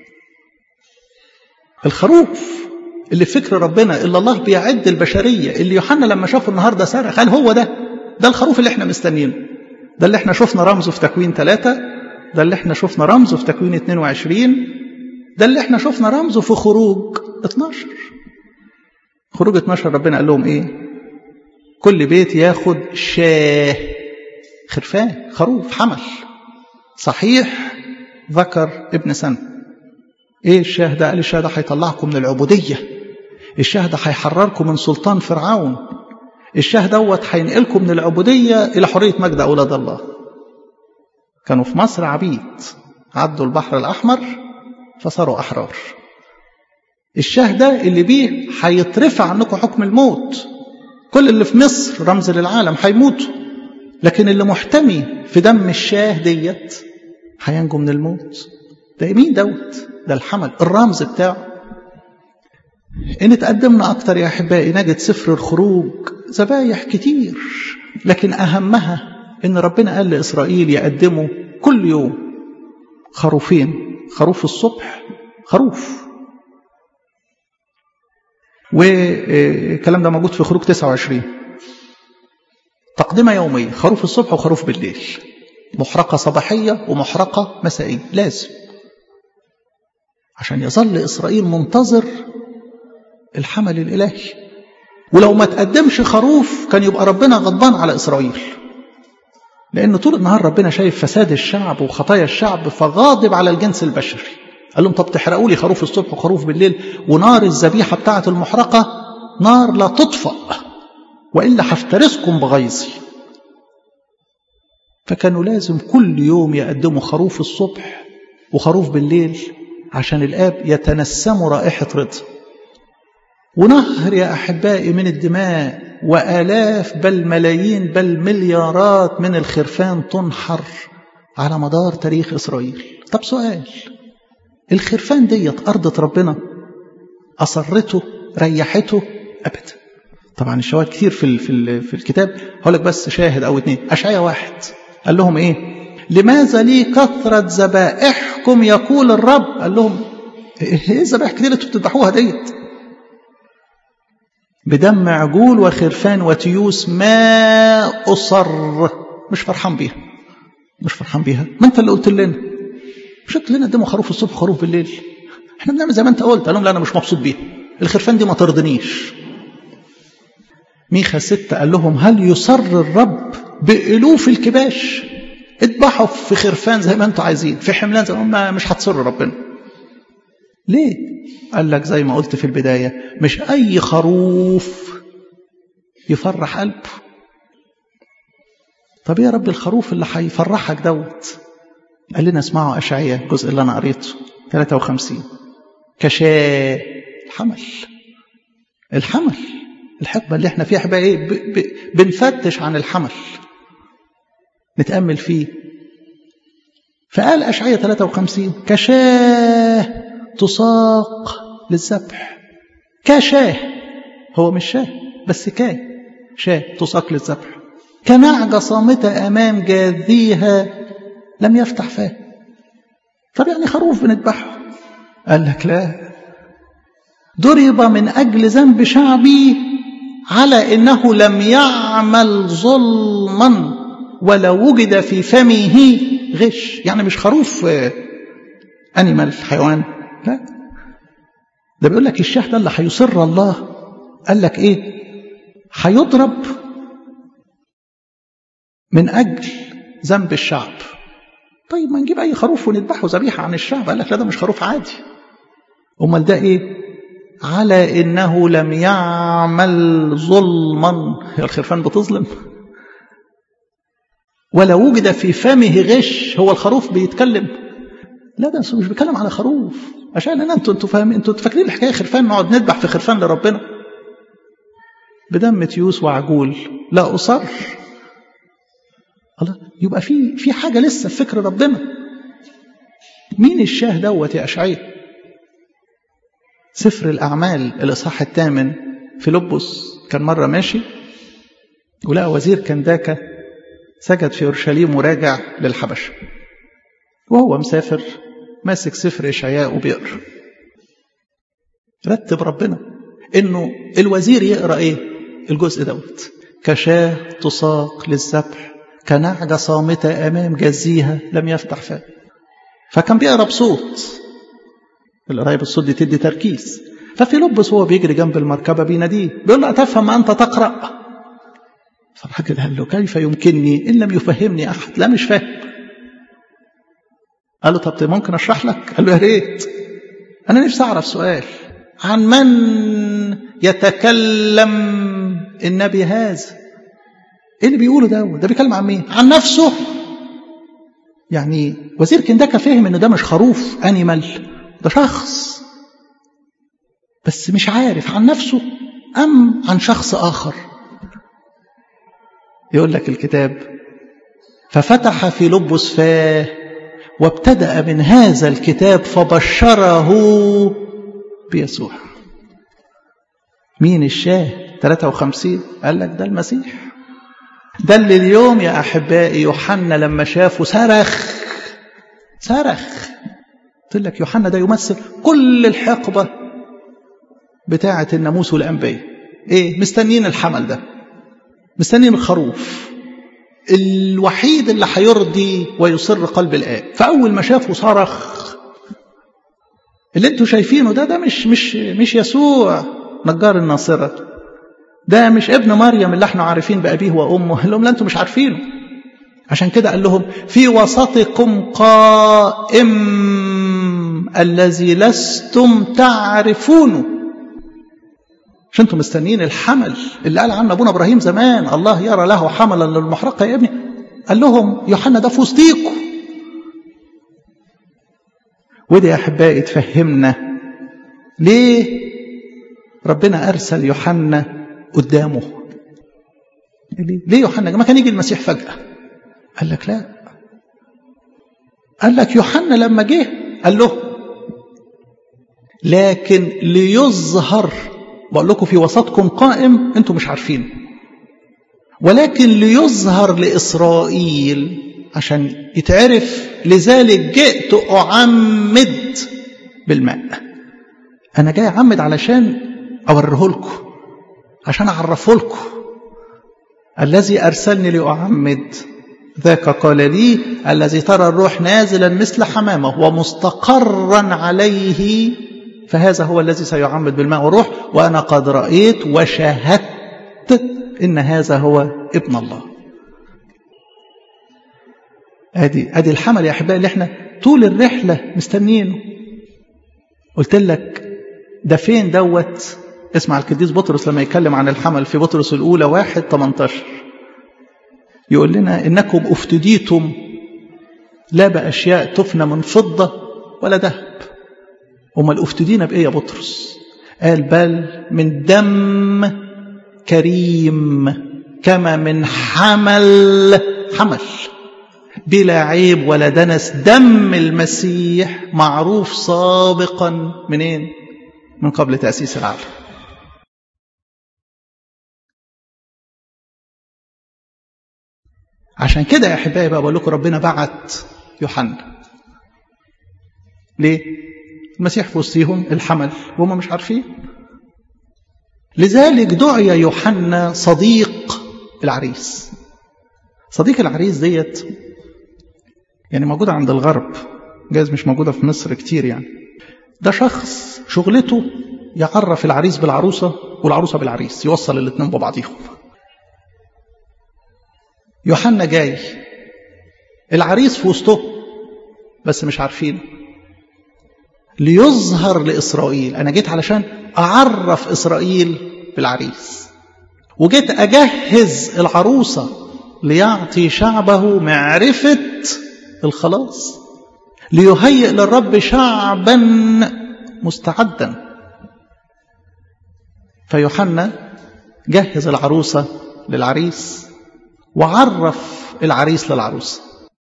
S1: الخروف اللي فكر ربنا اللي الله بيعد البشرية اللي يوحنا لما شافه النهاردة صرخ قال هو ده ده الخروف اللي احنا مستنيينه ده اللي احنا شفنا رمزه في تكوين ثلاثة ده اللي احنا شفنا رمزه في تكوين 22 ده اللي احنا شفنا رمزه في خروج 12 خروج 12 ربنا قال لهم ايه كل بيت ياخد شاه خرفان خروف حمل صحيح ذكر ابن سنة ايه الشاه ده قال الشاه ده هيطلعكم من العبودية الشاه ده هيحرركم من سلطان فرعون الشاه دوت هينقلكم من العبودية إلى حرية مجد أولاد الله كانوا في مصر عبيد عدوا البحر الأحمر فصاروا أحرار الشاه ده اللي بيه هيترفع عنكم حكم الموت كل اللي في مصر رمز للعالم هيموتوا لكن اللي محتمي في دم الشاه ديت هينجو من الموت ده مين دوت ده الحمل الرمز بتاعه إن تقدمنا أكتر يا أحبائي نجد سفر الخروج ذبايح كتير لكن أهمها إن ربنا قال لإسرائيل يقدموا كل يوم خروفين خروف الصبح خروف والكلام ده موجود في خروج 29 تقدمة يومية خروف الصبح وخروف بالليل محرقة صباحية ومحرقة مسائية لازم عشان يظل إسرائيل منتظر الحمل الإلهي ولو ما تقدمش خروف كان يبقى ربنا غضبان على إسرائيل لأن طول النهار ربنا شايف فساد الشعب وخطايا الشعب فغاضب على الجنس البشري قال لهم طب تحرقوا لي خروف الصبح وخروف بالليل ونار الذبيحة بتاعة المحرقة نار لا تطفأ وإلا هفترسكم بغيظي فكانوا لازم كل يوم يقدموا خروف الصبح وخروف بالليل عشان الآب يتنسموا رائحة رضا ونهر يا أحبائي من الدماء وآلاف بل ملايين بل مليارات من الخرفان تنحر على مدار تاريخ إسرائيل طب سؤال الخرفان ديت أرضة ربنا أصرته ريحته أبدا طبعا الشواهد كتير في في في الكتاب هقول لك بس شاهد او اتنين اشعيا واحد قال لهم ايه لماذا لي كثرة ذبائحكم يقول الرب قال لهم ايه الذبائح كتير اللي انتوا بتذبحوها ديت بدم عجول وخرفان وتيوس ما أصر مش فرحان بيها مش فرحان بيها ما انت اللي قلت لنا مش قلت لنا قدموا خروف الصبح خروف بالليل احنا بنعمل زي ما انت قلت قال لهم لا انا مش مبسوط بيها الخرفان دي ما ترضنيش ميخا ستة قال لهم هل يصر الرب بألوف الكباش اذبحوا في خرفان زي ما انتوا عايزين في حملان زي ما مش هتصر ربنا ليه قال لك زي ما قلت في البداية مش أي خروف يفرح قلبه طب يا رب الخروف اللي هيفرحك دوت قال لنا اسمعوا أشعية الجزء اللي أنا قريته 53 كشاة الحمل الحمل الحقبة اللي احنا فيها حبا ايه ب ب بنفتش عن الحمل نتأمل فيه فقال أشعية 53 كشاه تساق للذبح كشاه هو مش شاه بس كاه شاه تساق للذبح كنعجة صامتة أمام جاذيها لم يفتح فاه طب يعني خروف بنذبحه قال لك لا ضرب من أجل ذنب شعبي على إنه لم يعمل ظلما ولا وجد في فمه غش يعني مش خروف أنيمال حيوان لا ده بيقول لك الشاه ده اللي هيصر الله قال لك ايه هيضرب من اجل ذنب الشعب طيب ما نجيب اي خروف ونذبحه ذبيحه عن الشعب قال لك لا ده مش خروف عادي امال ده ايه على انه لم يعمل ظلما هي الخرفان بتظلم ولا وجد في فمه غش هو الخروف بيتكلم لا ده مش بيتكلم على خروف عشان انا انتوا انتوا فاهمين انتوا فاكرين الحكايه خرفان نقعد نذبح في خرفان لربنا بدم تيوس وعجول لا اصر الله يبقى في في حاجه لسه في فكر ربنا مين الشاه دوت يا اشعياء سفر الاعمال الاصحاح الثامن في لبس كان مره ماشي ولقى وزير كنداكه سجد في اورشليم وراجع للحبشه وهو مسافر ماسك سفر إشعياء وبيقرا رتب ربنا إنه الوزير يقرأ إيه الجزء دوت كشاة تساق للذبح كنعجة صامتة أمام جزيها لم يفتح فاه فكان بيقرا بصوت القرايه بالصوت دي تدي تركيز ففي لبس هو بيجري جنب المركبه بيناديه بيقول له اتفهم ما انت تقرا فالراجل قال له كيف يمكنني ان لم يفهمني احد لا مش فاهم قال له طب ممكن اشرح لك قال له يا ريت انا نفسي اعرف سؤال عن من يتكلم النبي هذا ايه اللي بيقوله ده ده بيتكلم عن مين عن نفسه يعني وزير كنداكا فهم ان ده مش خروف انيمال ده شخص بس مش عارف عن نفسه ام عن شخص اخر يقول لك الكتاب ففتح في لبس فاه وابتدأ من هذا الكتاب فبشره بيسوع مين الشاه 53 قال لك ده المسيح ده اللي اليوم يا أحبائي يوحنا لما شافه صرخ صرخ قلت لك يوحنا ده يمثل كل الحقبة بتاعة الناموس والأنبياء إيه مستنين الحمل ده مستنين الخروف الوحيد اللي هيرضي ويصر قلب الآب فأول ما شافه صرخ اللي انتوا شايفينه ده ده مش مش مش يسوع نجار الناصرة ده مش ابن مريم اللي احنا عارفين بأبيه وأمه قال لهم لا انتوا مش عارفينه عشان كده قال لهم في وسطكم قائم الذي لستم تعرفونه مش انتم مستنيين الحمل اللي قال عنه ابونا ابراهيم زمان الله يرى له حملا للمحرقه يا ابني قال لهم يوحنا ده في وسطيكم وده يا احبائي تفهمنا ليه ربنا ارسل يوحنا قدامه ليه يوحنا ما كان يجي المسيح فجاه قال لك لا قال لك يوحنا لما جه قال له لكن ليظهر بقول لكم في وسطكم قائم انتم مش عارفين ولكن ليظهر لإسرائيل عشان يتعرف لذلك جئت أعمد بالماء أنا جاي أعمد علشان أوريه لكم عشان أعرفه لكم الذي أرسلني لأعمد ذاك قال لي الذي ترى الروح نازلا مثل حمامة ومستقرا عليه فهذا هو الذي سيعمد بالماء والروح وأنا قد رأيت وشاهدت إن هذا هو ابن الله ادي ادي الحمل يا احبائي اللي احنا طول الرحله مستنيينه قلت لك ده فين دوت اسمع القديس بطرس لما يتكلم عن الحمل في بطرس الاولى واحد 18 يقول لنا انكم افتديتم لا باشياء تفنى من فضه ولا ذهب امال افتدينا بايه يا بطرس قال بل من دم كريم كما من حمل حمل بلا عيب ولا دنس دم المسيح معروف سابقا منين من قبل تأسيس العالم عشان كده يا احبائي بقى بقول لكم ربنا بعت يوحنا ليه المسيح في وسطهم الحمل وهم مش عارفين لذلك دعي يوحنا صديق العريس صديق العريس ديت يعني موجودة عند الغرب جايز مش موجودة في مصر كتير يعني ده شخص شغلته يعرف العريس بالعروسة والعروسة بالعريس يوصل الاثنين ببعضيهم يوحنا جاي العريس في وسطه بس مش عارفين ليظهر لإسرائيل أنا جيت علشان أعرف إسرائيل بالعريس وجيت أجهز العروسة ليعطي شعبه معرفة الخلاص ليهيئ للرب شعبا مستعدا فيوحنا جهز العروسة للعريس وعرف العريس للعروسة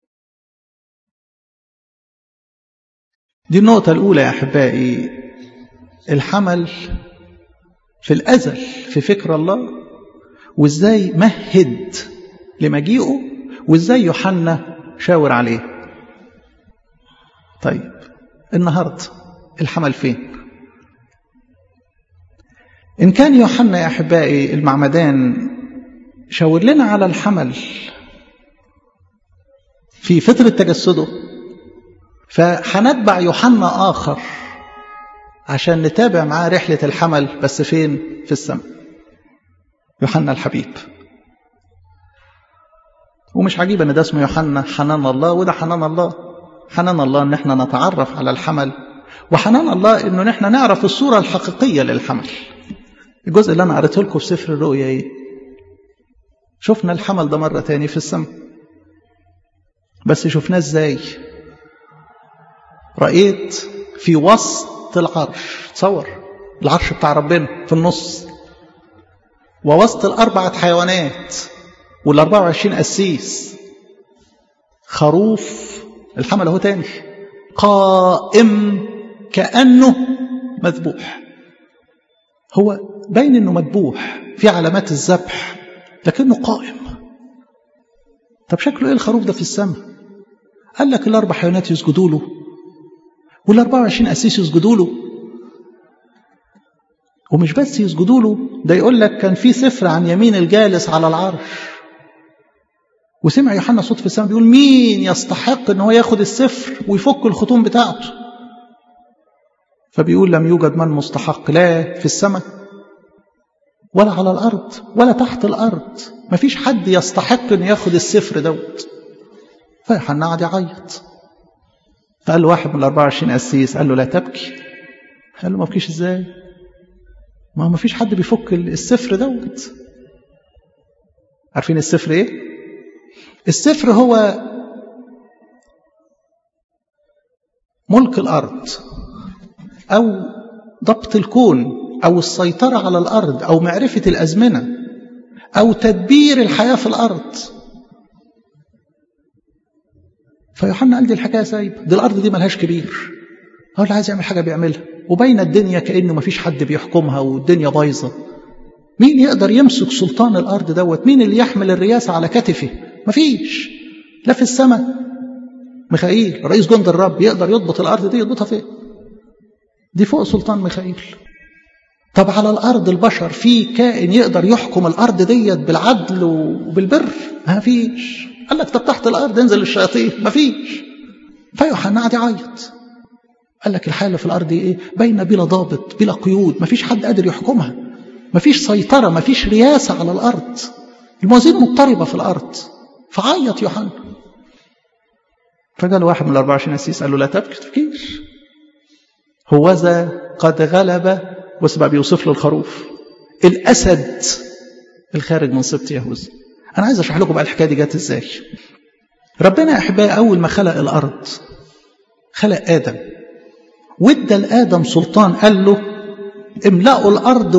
S1: دي النقطة الأولى يا أحبائي الحمل في الأزل في فكر الله وإزاي مهد لمجيئه وإزاي يوحنا شاور عليه طيب النهاردة الحمل فين إن كان يوحنا يا أحبائي المعمدان شاور لنا على الحمل في فترة تجسده فهنتبع يوحنا آخر عشان نتابع معاه رحلة الحمل بس فين في السماء يوحنا الحبيب ومش عجيب ان ده اسمه يوحنا حنان الله وده حنان الله حنان الله ان احنا نتعرف على الحمل وحنان الله انه نحن نعرف الصورة الحقيقية للحمل الجزء اللي انا قريته لكم في سفر الرؤيا ايه شفنا الحمل ده مرة تاني في السماء بس شفناه ازاي رأيت في وسط العرش تصور العرش بتاع ربنا في النص ووسط الأربعة حيوانات والأربعة وعشرين قسيس خروف الحمل اهو تاني قائم كأنه مذبوح هو باين انه مذبوح في علامات الذبح لكنه قائم طب شكله ايه الخروف ده في السماء قال لك الاربع حيوانات يسجدوا له والاربعة وعشرين قسيس يسجدوا له ومش بس يسجدوا له ده يقول لك كان في سفر عن يمين الجالس على العرش وسمع يوحنا صوت في السماء بيقول مين يستحق ان هو ياخد السفر ويفك الختوم بتاعته فبيقول لم يوجد من مستحق لا في السماء ولا على الارض ولا تحت الارض مفيش حد يستحق ان ياخد السفر دوت فيوحنا قعد يعيط فقال له واحد من ال 24 قسيس قال له لا تبكي قال له ما بكيش ازاي ما هو ما فيش حد بيفك السفر دوت عارفين السفر ايه السفر هو ملك الارض او ضبط الكون او السيطره على الارض او معرفه الازمنه او تدبير الحياه في الارض فيوحنا قال دي الحكايه سايبه دي الارض دي ملهاش كبير هو اللي عايز يعمل حاجه بيعملها وبين الدنيا كانه مفيش حد بيحكمها والدنيا بايظه مين يقدر يمسك سلطان الارض دوت مين اللي يحمل الرياسه على كتفه مفيش لا في السماء ميخائيل رئيس جند الرب يقدر يضبط الارض دي يضبطها فين دي فوق سلطان ميخائيل طب على الأرض البشر في كائن يقدر يحكم الأرض ديت بالعدل وبالبر ما فيش قال لك طب تحت الأرض انزل الشياطين ما فيش فيوحنا قعد يعيط قال لك الحياة اللي في الأرض إيه باينة بلا ضابط بلا قيود ما فيش حد قادر يحكمها ما فيش سيطرة ما فيش رياسة على الأرض الموازين مضطربة في الأرض فعيط يوحنا فقال واحد من ال 24 قسيس قال له لا تبكي تفكير هوذا قد غلب بص بقى بيوصف له الخروف الأسد الخارج من سبط يهوذا أنا عايز أشرح لكم بقى الحكاية دي جت إزاي ربنا يا أحبائي أول ما خلق الأرض خلق آدم وادى لآدم سلطان قال له املأوا الأرض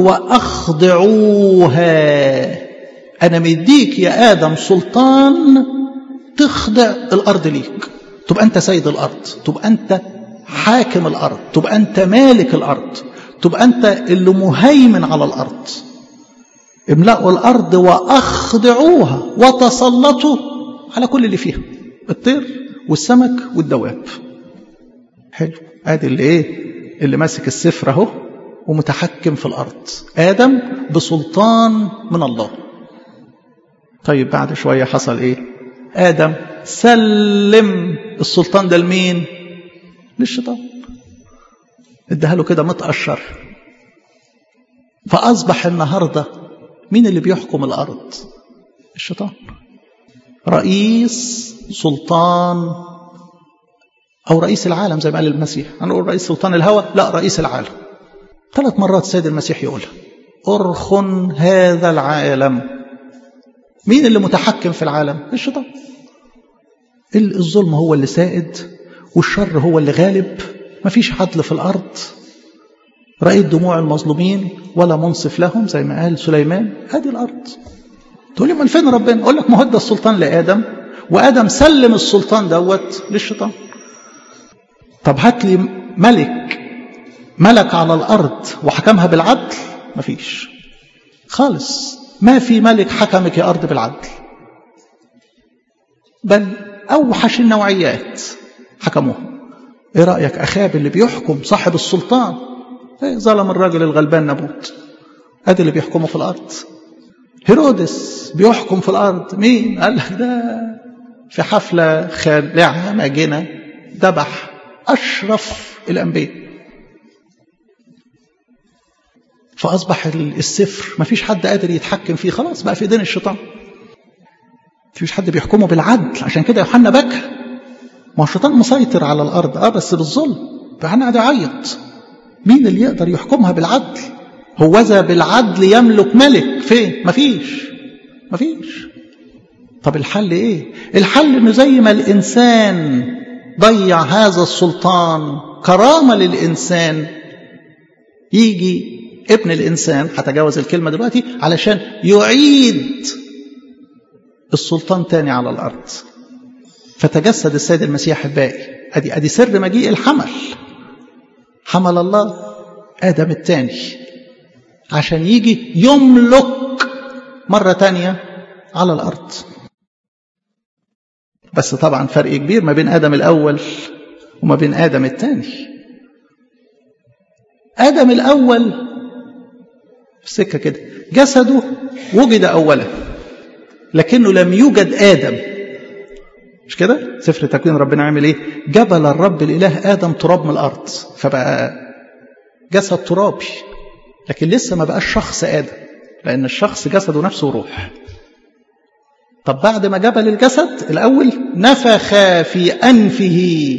S1: وأخضعوها أنا مديك يا آدم سلطان تخضع الأرض ليك تبقى أنت سيد الأرض تبقى أنت حاكم الأرض تبقى أنت مالك الأرض تبقى أنت اللي مهيمن على الأرض املأوا الأرض وأخضعوها وتسلطوا على كل اللي فيها الطير والسمك والدواب حلو ادي اللي ايه اللي ماسك السفر اهو ومتحكم في الارض ادم بسلطان من الله طيب بعد شويه حصل ايه ادم سلم السلطان ده لمين للشيطان اداها له كده متقشر فاصبح النهارده مين اللي بيحكم الارض الشيطان رئيس سلطان أو رئيس العالم زي ما قال المسيح هنقول رئيس سلطان الهوى لا رئيس العالم ثلاث مرات السيد المسيح يقولها أرخن هذا العالم مين اللي متحكم في العالم الشيطان الظلم هو اللي سائد والشر هو اللي غالب مفيش عدل في الأرض رأيت دموع المظلومين ولا منصف لهم زي ما قال سليمان هذه الأرض تقول لي امال فين ربنا اقول لك ما هو ادى السلطان لادم وادم سلم السلطان دوت للشيطان طب هات لي ملك ملك على الارض وحكمها بالعدل مفيش خالص ما في ملك حكمك يا ارض بالعدل بل اوحش النوعيات حكموها ايه رايك اخاب اللي بيحكم صاحب السلطان ايه ظلم الراجل الغلبان نبوت ادي اللي بيحكمه في الارض هيرودس بيحكم في الارض مين قال لك ده في حفله خالعه ماجنه ذبح اشرف الانبياء فاصبح السفر ما فيش حد قادر يتحكم فيه خلاص بقى في ايدين الشيطان فيش حد بيحكمه بالعدل عشان كده يوحنا بكى ما هو الشيطان مسيطر على الارض اه بس بالظلم فيوحنا قاعد يعيط مين اللي يقدر يحكمها بالعدل هوذا بالعدل يملك ملك فين مفيش مفيش طب الحل ايه الحل انه زي ما الانسان ضيع هذا السلطان كرامة للإنسان يجي ابن الإنسان هتجاوز الكلمة دلوقتي علشان يعيد السلطان تاني على الأرض فتجسد السيد المسيح الباقي أدي, أدي سر مجيء الحمل حمل الله آدم الثاني عشان يجي يملك مرة تانية على الأرض بس طبعا فرق كبير ما بين آدم الأول وما بين آدم الثاني آدم الأول في السكة كده جسده وجد أولا لكنه لم يوجد آدم مش كده سفر تكوين ربنا عامل ايه جبل الرب الإله آدم تراب من الأرض فبقى جسد ترابي لكن لسه ما بقاش شخص آدم لأن الشخص جسده نفسه وروح طب بعد ما جبل الجسد الأول نفخ في أنفه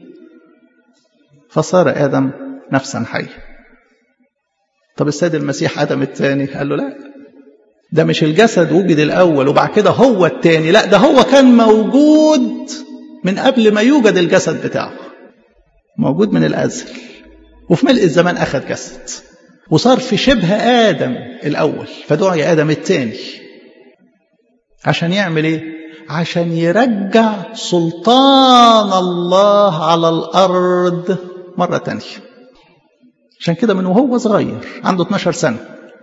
S1: فصار آدم نفسا حيا طب السيد المسيح آدم الثاني قال له لا ده مش الجسد وجد الأول وبعد كده هو الثاني لا ده هو كان موجود من قبل ما يوجد الجسد بتاعه موجود من الأزل وفي ملء الزمان أخذ جسد وصار في شبه آدم الأول فدعي آدم الثاني عشان يعمل ايه عشان يرجع سلطان الله على الارض مره تانية عشان كده من وهو صغير عنده 12 سنه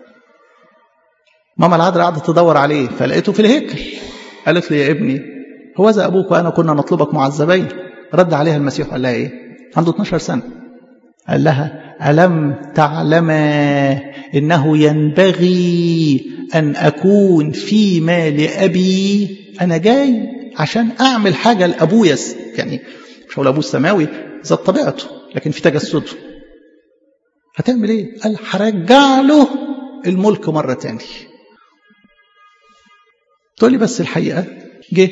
S1: ماما العذراء قعدت تدور عليه فلقيته في الهيكل قالت لي يا ابني هو ذا ابوك وانا كنا نطلبك معذبين رد عليها المسيح قال لها ايه عنده 12 سنه قال لها ألم تعلما إنه ينبغي أن أكون فيما لأبي أنا جاي عشان أعمل حاجة لأبويا يعني مش هقول أبوه السماوي ذات طبيعته لكن في تجسده هتعمل إيه؟ قال هرجع له الملك مرة تاني تقول لي بس الحقيقة جه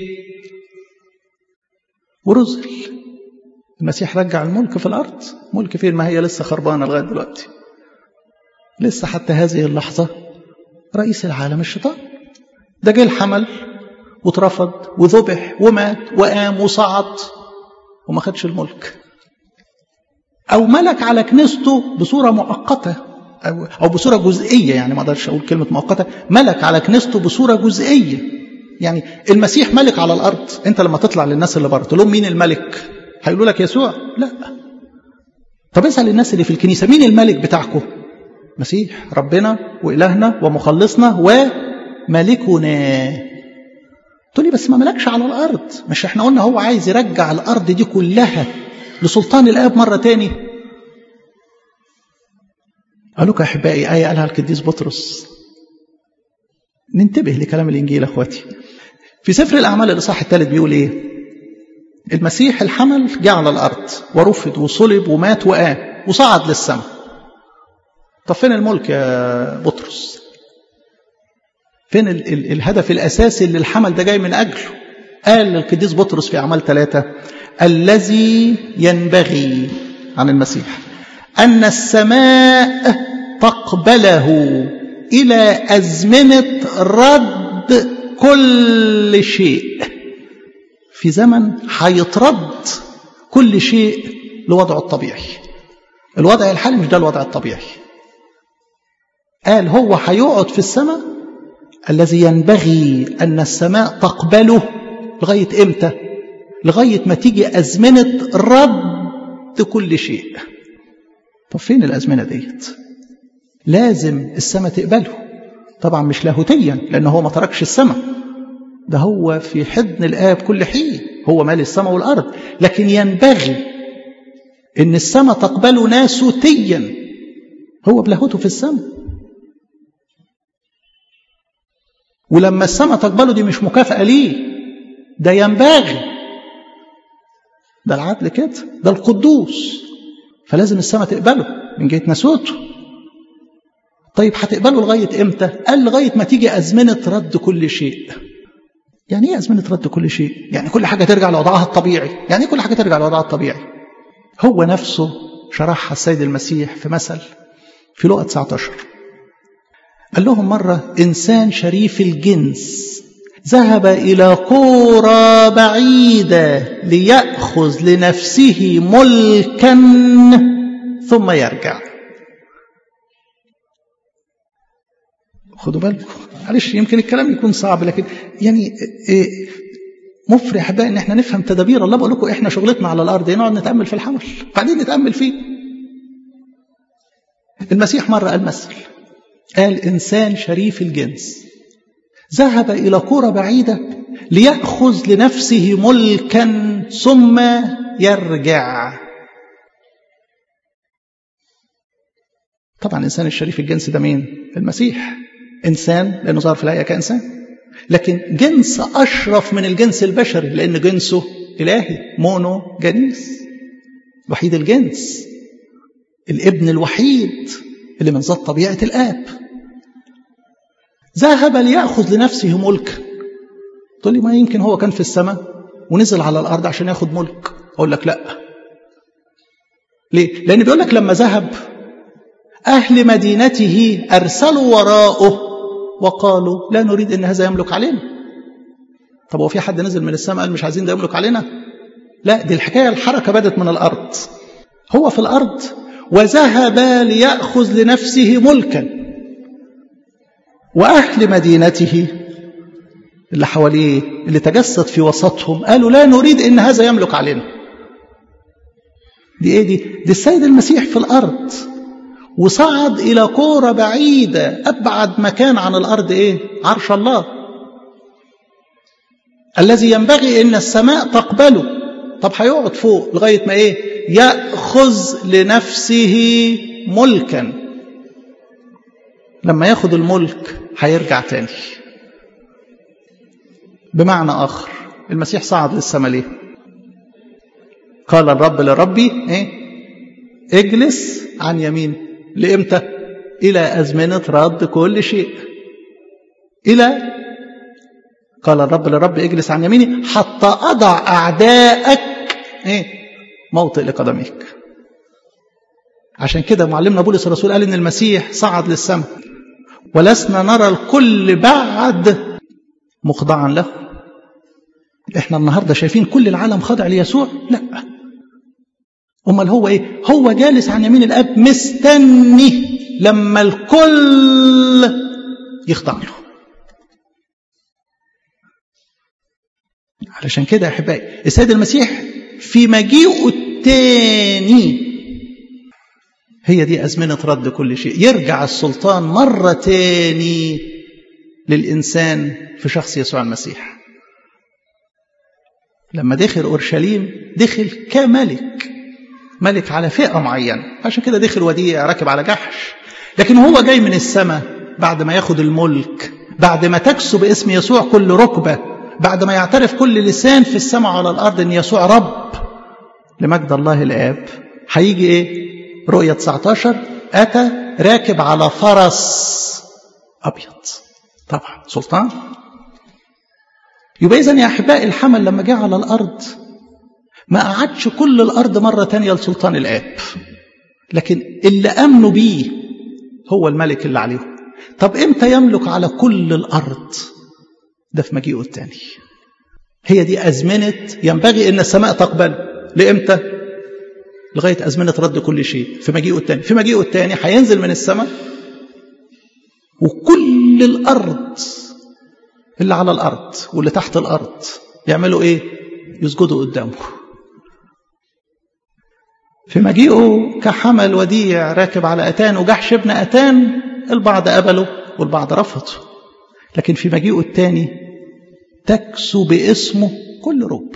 S1: ورزل المسيح رجع الملك في الأرض ملك فين ما هي لسه خربانة لغاية دلوقتي لسه حتى هذه اللحظة رئيس العالم الشيطان ده جه الحمل واترفض وذبح ومات وقام وصعد وما خدش الملك أو ملك على كنيسته بصورة مؤقتة أو, أو بصورة جزئية يعني ما أقدرش أقول كلمة مؤقتة ملك على كنيسته بصورة جزئية يعني المسيح ملك على الأرض أنت لما تطلع للناس اللي بره تقول لهم مين الملك هيقولوا لك يسوع لا طب اسأل الناس اللي في الكنيسة مين الملك بتاعكم مسيح ربنا وإلهنا ومخلصنا وملكنا تقول لي بس ما ملكش على الأرض مش احنا قلنا هو عايز يرجع الأرض دي كلها لسلطان الآب مرة تاني قالوا يا أحبائي آية قالها القديس بطرس ننتبه لكلام الإنجيل أخواتي في سفر الأعمال الإصحاح الثالث بيقول إيه المسيح الحمل جه على الأرض ورفض وصلب ومات وقام وصعد للسماء طب فين الملك يا بطرس فين ال ال الهدف الأساسي اللي الحمل ده جاي من أجله قال للقديس بطرس في أعمال ثلاثة الذي ينبغي عن المسيح أن السماء تقبله إلى أزمنة رد كل شيء في زمن هيترد كل شيء لوضعه الطبيعي الوضع الحالي مش ده الوضع الطبيعي قال هو هيقعد في السماء الذي ينبغي أن السماء تقبله لغاية إمتى لغاية ما تيجي أزمنة رد كل شيء طب فين الأزمنة ديت لازم السماء تقبله طبعا مش لاهوتيا لأن هو ما تركش السماء ده هو في حضن الآب كل حين هو مال السماء والأرض لكن ينبغي إن السماء تقبله ناسوتيا هو بلاهوته في السماء ولما السماء تقبله دي مش مكافأة ليه ده ينبغي ده العدل كده ده القدوس فلازم السماء تقبله من جهة ناسوته طيب هتقبله لغاية امتى قال لغاية ما تيجي أزمنة رد كل شيء يعني ايه أزمنة رد كل شيء يعني كل حاجة ترجع لوضعها الطبيعي يعني ايه كل حاجة ترجع لوضعها الطبيعي هو نفسه شرحها السيد المسيح في مثل في لقى 19 قال لهم مرة إنسان شريف الجنس ذهب إلى قرى بعيدة ليأخذ لنفسه ملكا ثم يرجع خدوا بالكم معلش يمكن الكلام يكون صعب لكن يعني مفرح بقى ان احنا نفهم تدابير الله بقول لكم احنا شغلتنا على الارض نقعد نتامل في الحمل بعدين نتامل فيه المسيح مره قال مثل قال انسان شريف الجنس ذهب الى قرى بعيده لياخذ لنفسه ملكا ثم يرجع طبعا الانسان الشريف الجنس ده مين المسيح انسان لانه ظهر في الايه كانسان لكن جنس اشرف من الجنس البشري لان جنسه الهي مونو جنيس وحيد الجنس الابن الوحيد اللي من ذات طبيعه الاب ذهب ليأخذ لنفسه ملكا تقول لي ما يمكن هو كان في السماء ونزل على الأرض عشان ياخد ملك أقول لك لا ليه؟ لأن بيقول لك لما ذهب أهل مدينته أرسلوا وراءه وقالوا لا نريد أن هذا يملك علينا طب هو في حد نزل من السماء قال مش عايزين ده يملك علينا لا دي الحكاية الحركة بدت من الأرض هو في الأرض وذهب ليأخذ لنفسه ملكا وأهل مدينته اللي حواليه اللي تجسد في وسطهم قالوا لا نريد إن هذا يملك علينا دي إيه دي؟ دي السيد المسيح في الأرض وصعد إلى قرى بعيدة أبعد مكان عن الأرض إيه؟ عرش الله الذي ينبغي إن السماء تقبله طب هيقعد فوق لغاية ما إيه؟ يأخذ لنفسه ملكا لما ياخد الملك هيرجع تاني بمعنى آخر المسيح صعد للسماء ليه قال الرب لربي ايه اجلس عن يمين لامتى الى ازمنه رد كل شيء الى قال الرب لرب اجلس عن يميني حتى اضع اعدائك ايه موطئ لقدميك عشان كده معلمنا بولس الرسول قال ان المسيح صعد للسماء ولسنا نرى الكل بعد مخضعا له احنا النهارده شايفين كل العالم خاضع ليسوع لا امال هو ايه هو جالس عن يمين الاب مستني لما الكل يخضع له علشان كده يا احبائي السيد المسيح في مجيئه التاني هي دي أزمنة رد كل شيء يرجع السلطان مرة تاني للإنسان في شخص يسوع المسيح لما دخل أورشليم دخل كملك ملك على فئة معينة عشان كده دخل وديع راكب على جحش لكن هو جاي من السماء بعد ما ياخد الملك بعد ما تكسب اسم يسوع كل ركبة بعد ما يعترف كل لسان في السماء وعلى الأرض أن يسوع رب لمجد الله الآب هيجي إيه رؤية 19 أتى راكب على فرس أبيض طبعا سلطان يبقى إذن يا أحبائي الحمل لما جه على الأرض ما قعدش كل الأرض مرة تانية لسلطان الآب لكن اللي أمنوا بيه هو الملك اللي عليهم طب إمتى يملك على كل الأرض ده في مجيئه الثاني هي دي أزمنة ينبغي أن السماء تقبل لإمتى لغاية أزمنة رد كل شيء في مجيئه الثاني في مجيئه الثاني هينزل من السماء وكل الأرض اللي على الأرض واللي تحت الأرض يعملوا إيه يسجدوا قدامه في مجيئه كحمل وديع راكب على أتان وجحش ابن أتان البعض قبله والبعض رفضه لكن في مجيئه الثاني تكسو باسمه كل رب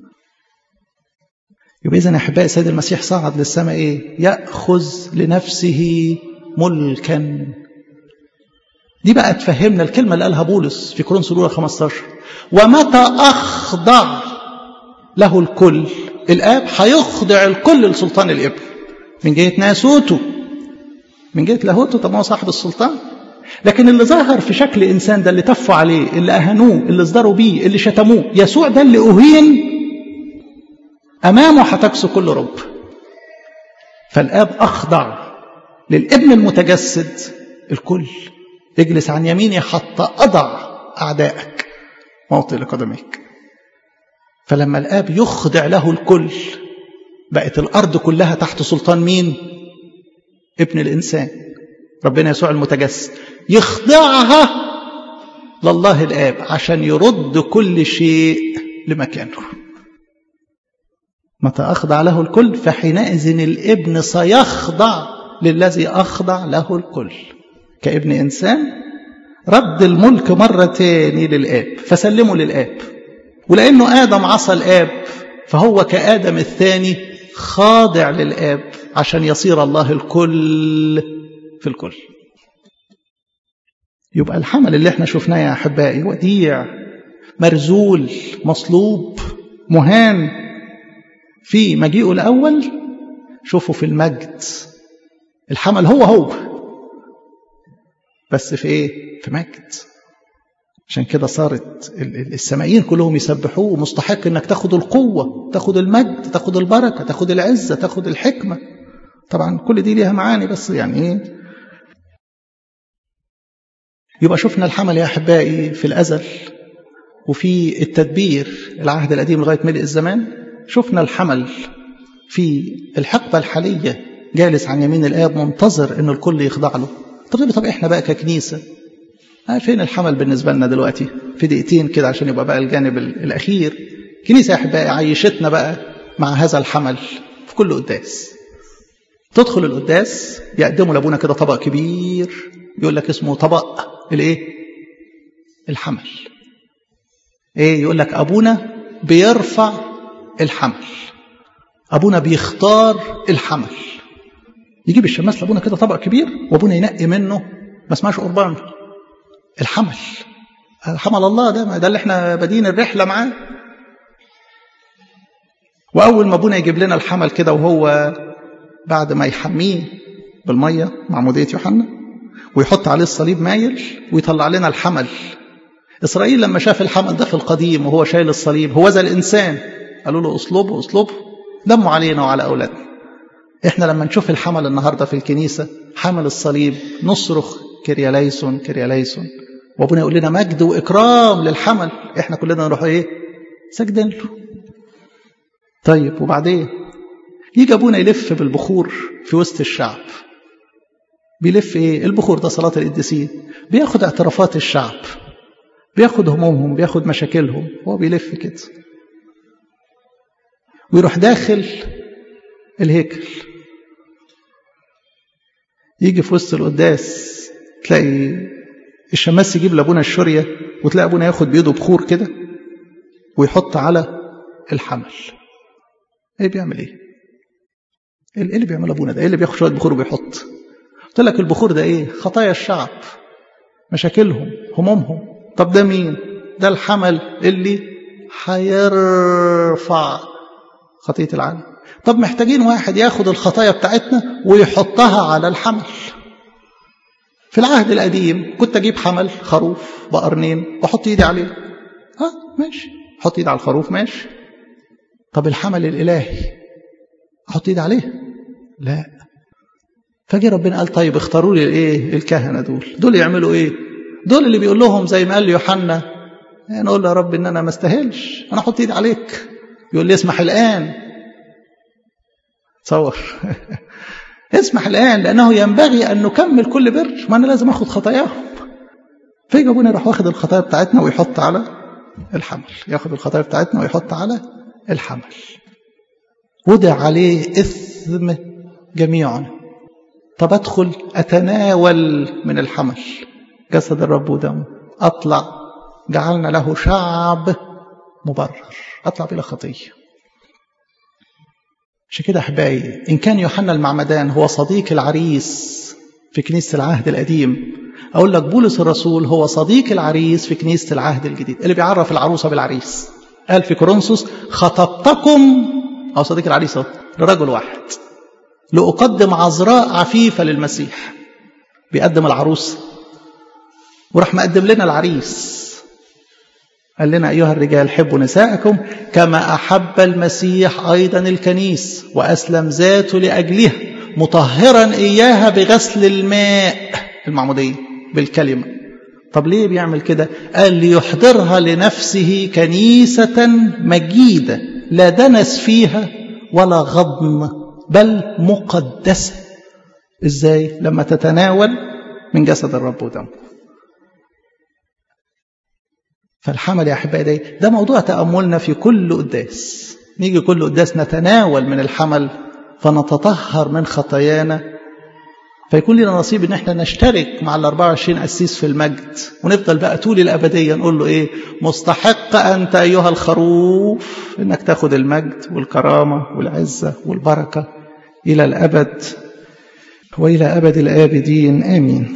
S1: يبقى إذن أحبائي سيد المسيح صعد للسماء إيه؟ يأخذ لنفسه ملكا دي بقى تفهمنا الكلمة اللي قالها بولس في كورنثوس الأولى 15 ومتى أخضع له الكل الآب هيخضع الكل لسلطان الابن من جهة ناسوته من جهة لاهوته طب ما هو صاحب السلطان لكن اللي ظهر في شكل إنسان ده اللي تفوا عليه اللي أهنوه اللي اصدروا بيه اللي شتموه يسوع ده اللي أهين أمامه هتكسو كل رب فالآب أخضع للابن المتجسد الكل اجلس عن يميني حتى أضع أعدائك موطئ لقدميك فلما الآب يخضع له الكل بقت الأرض كلها تحت سلطان مين ابن الإنسان ربنا يسوع المتجسد يخضعها لله الآب عشان يرد كل شيء لمكانه متى أخضع له الكل فحينئذ الابن سيخضع للذي أخضع له الكل كابن إنسان رد الملك مرة تاني للآب فسلمه للآب ولأنه آدم عصى الآب فهو كآدم الثاني خاضع للآب عشان يصير الله الكل في الكل يبقى الحمل اللي احنا شفناه يا أحبائي وديع مرزول مصلوب مهان في مجيئه الأول شوفوا في المجد الحمل هو هو بس في ايه في مجد عشان كده صارت السمائيين كلهم يسبحوه مستحق انك تاخد القوة تاخد المجد تاخد البركة تاخد العزة تاخد الحكمة طبعا كل دي ليها معاني بس يعني ايه يبقى شفنا الحمل يا احبائي في الازل وفي التدبير العهد القديم لغايه ملء الزمان شفنا الحمل في الحقبه الحاليه جالس عن يمين الاب منتظر ان الكل يخضع له طب طب احنا بقى ككنيسه فين الحمل بالنسبه لنا دلوقتي في دقيقتين كده عشان يبقى بقى الجانب الاخير كنيسه يا احبائي عيشتنا بقى مع هذا الحمل في كل قداس تدخل القداس يقدموا لابونا كده طبق كبير يقول لك اسمه طبق الايه الحمل ايه يقول لك ابونا بيرفع الحمل ابونا بيختار الحمل يجيب الشماس لابونا كده طبق كبير وابونا ينقي منه ما اسمهاش قربان الحمل حمل الله ده ده اللي احنا بادين الرحله معاه واول ما ابونا يجيب لنا الحمل كده وهو بعد ما يحميه بالميه معموديه يوحنا ويحط عليه الصليب مايل ويطلع لنا الحمل اسرائيل لما شاف الحمل ده في القديم وهو شايل الصليب هو ذا الانسان قالوا له اصلبه اصلبه دمه علينا وعلى اولادنا احنا لما نشوف الحمل النهارده في الكنيسه حمل الصليب نصرخ كرياليسون كرياليسون وابونا يقول لنا مجد واكرام للحمل احنا كلنا نروح ايه ساجدين له طيب وبعدين يجي ابونا يلف بالبخور في وسط الشعب بيلف ايه البخور ده صلاه القديسين بياخد اعترافات الشعب بياخد همومهم بياخد مشاكلهم هو بيلف كده ويروح داخل الهيكل يجي في وسط القداس تلاقي الشماس يجيب لابونا الشوريه وتلاقي ابونا ياخد بايده بخور كده ويحط على الحمل ايه بيعمل ايه ايه اللي بيعمل ابونا ده ايه اللي بياخد شويه بخور وبيحط قلت لك البخور ده ايه خطايا الشعب مشاكلهم همومهم طب ده مين ده الحمل اللي هيرفع خطيه العالم طب محتاجين واحد ياخد الخطايا بتاعتنا ويحطها على الحمل في العهد القديم كنت اجيب حمل خروف بقرنين واحط ايدي عليه اه ماشي احط ايدي على الخروف ماشي طب الحمل الالهي احط ايدي عليه لا فجي ربنا قال طيب اختاروا لي الايه الكهنه دول دول يعملوا ايه دول اللي بيقول لهم زي ما قال يوحنا انا اقول له يا رب ان انا ما استاهلش انا احط ايدي عليك يقول لي اسمح الان تصور اسمح الان لانه ينبغي ان نكمل كل بر ما انا لازم اخد خطاياهم فيجي ابونا يروح واخد الخطايا بتاعتنا ويحط على الحمل ياخد الخطايا بتاعتنا ويحط على الحمل وضع عليه اثم جميعنا طب ادخل اتناول من الحمل جسد الرب ودمه اطلع جعلنا له شعب مبرر اطلع بلا خطيه عشان كده احبائي ان كان يوحنا المعمدان هو صديق العريس في كنيسه العهد القديم اقول لك بولس الرسول هو صديق العريس في كنيسه العهد الجديد اللي بيعرف العروسه بالعريس قال في كورنثوس خطبتكم او صديق العريس لرجل واحد لاقدم عذراء عفيفه للمسيح بيقدم العروس وراح مقدم لنا العريس قال لنا أيها الرجال حبوا نساءكم كما أحب المسيح أيضا الكنيس وأسلم ذاته لأجلها مطهرا إياها بغسل الماء المعمودية بالكلمة طب ليه بيعمل كده قال ليحضرها لنفسه كنيسة مجيدة لا دنس فيها ولا غضن بل مقدسة ازاي لما تتناول من جسد الرب ودمه فالحمل يا احبائي ده ده موضوع تاملنا في كل قداس نيجي كل قداس نتناول من الحمل فنتطهر من خطايانا فيكون لنا نصيب ان احنا نشترك مع ال 24 قسيس في المجد ونفضل بقى طول الابديه نقول له ايه مستحق انت ايها الخروف انك تاخد المجد والكرامه والعزه والبركه الى الابد والى ابد الابدين امين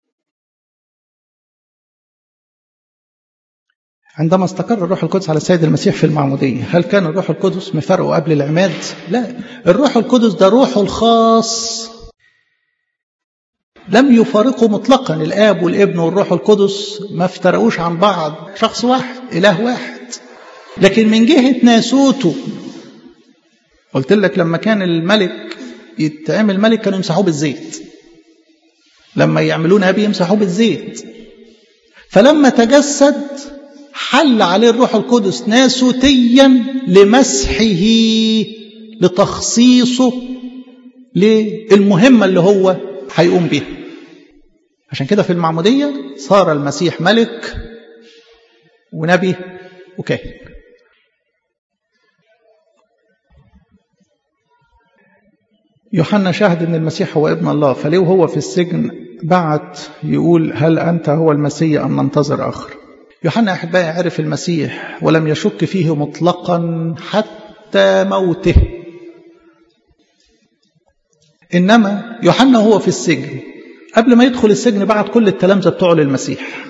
S1: عندما استقر الروح القدس على السيد المسيح في المعمودية هل كان الروح القدس مفرقه قبل العماد؟ لا الروح القدس ده روحه الخاص لم يفارقه مطلقا الآب والابن والروح القدس ما افترقوش عن بعض شخص واحد إله واحد لكن من جهة ناسوته قلت لك لما كان الملك يتعمل ملك كانوا يمسحوه بالزيت لما يعملوه نبي يمسحوه بالزيت فلما تجسد حل عليه الروح القدس ناسوتيا لمسحه لتخصيصه للمهمة اللي هو هيقوم بيها عشان كده في المعمودية صار المسيح ملك ونبي وكاهن يوحنا شاهد ان المسيح هو ابن الله فليه هو في السجن بعت يقول هل انت هو المسيح ام ننتظر اخر يوحنا احبائي عرف المسيح ولم يشك فيه مطلقا حتى موته إنما يوحنا هو في السجن قبل ما يدخل السجن بعت كل التلامذة بتوعه للمسيح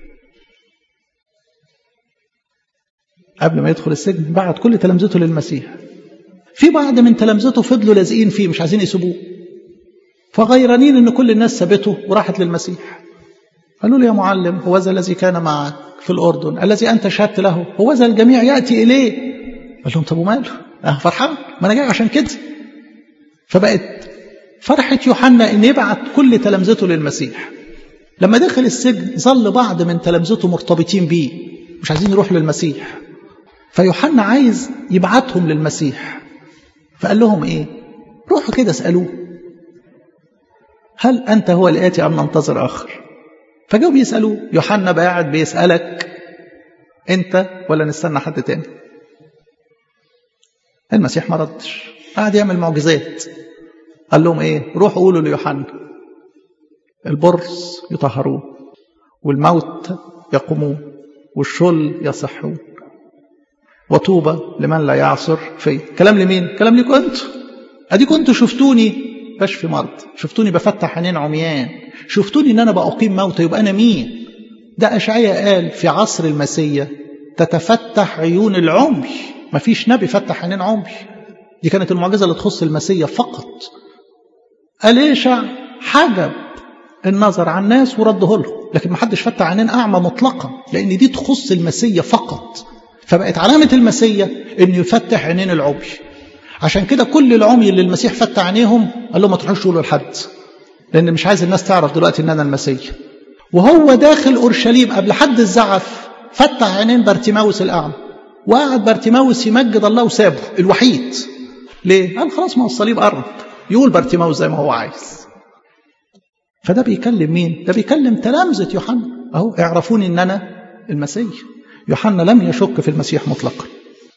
S1: قبل ما يدخل السجن بعت كل تلامذته للمسيح في بعض من تلامذته فضلوا لازقين فيه مش عايزين يسيبوه فغيرانين ان كل الناس سابته وراحت للمسيح قالوا له يا معلم هو ذا الذي كان معك في الأردن الذي أنت شهدت له هو ذا الجميع يأتي إليه قال لهم طب وماله أه فرحان ما أنا جاي عشان كده فبقت فرحة يوحنا إن يبعت كل تلامذته للمسيح لما دخل السجن ظل بعض من تلامذته مرتبطين بيه مش عايزين يروحوا للمسيح فيوحنا عايز يبعتهم للمسيح فقال لهم ايه روحوا كده اسألوه هل أنت هو الآتي أم ننتظر آخر فجاوا بيسألوه يوحنا بقى قاعد بيسألك أنت ولا نستنى حد تاني المسيح ما ردش قاعد يعمل معجزات قال لهم ايه روحوا قولوا ليوحنا البرص يطهروه والموت يقومون والشل يصحون وطوبى لمن لا يعصر في كلام لمين كلام ليكم انتوا ادي كنتوا شفتوني بشفي مرض شفتوني بفتح عينين عميان شفتوني ان انا بأقيم موتى يبقى انا مين ده اشعياء قال في عصر المسيا تتفتح عيون العمي مفيش نبي فتح عينين عمي دي كانت المعجزة اللي تخص المسيا فقط أليشع حجب النظر عن الناس ورده لهم لكن ما حدش فتح عينين أعمى مطلقا لأن دي تخص المسيا فقط فبقت علامة المسيا أنه يفتح عينين العمي عشان كده كل العمي اللي المسيح فتح عينيهم قال لهم ما تروحوش تقولوا لحد لأن مش عايز الناس تعرف دلوقتي أن أنا المسيا وهو داخل أورشليم قبل حد الزعف فتح عينين بارتيماوس الأعمى وقعد بارتيماوس يمجد الله وسابه الوحيد ليه؟ قال خلاص ما هو الصليب قرب يقول بارتيماوس زي ما هو عايز فده بيكلم مين؟ ده بيكلم تلامذة يوحنا أهو اعرفوني إن أنا المسيح يوحنا لم يشك في المسيح مطلقا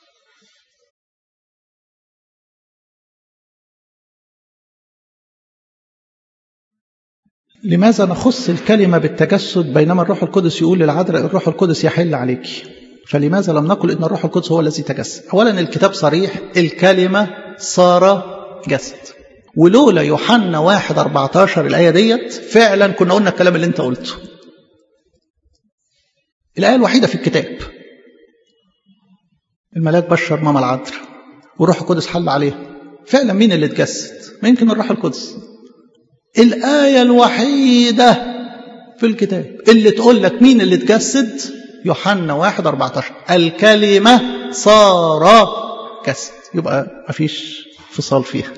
S1: لماذا نخص الكلمة بالتجسد بينما الروح القدس يقول للعذراء الروح القدس يحل عليك فلماذا لم نقل إن الروح القدس هو الذي تجسد أولا الكتاب صريح الكلمة صار جسد ولولا يوحنا واحد 14 الآية ديت فعلا كنا قلنا الكلام اللي انت قلته الآية الوحيدة في الكتاب الملاك بشر ماما العذراء والروح القدس حل عليها فعلا مين اللي اتجسد ما يمكن الروح القدس الآية الوحيدة في الكتاب اللي تقول لك مين اللي اتجسد يوحنا واحد 14 الكلمة صار جسد يبقى ما فيش فصال فيها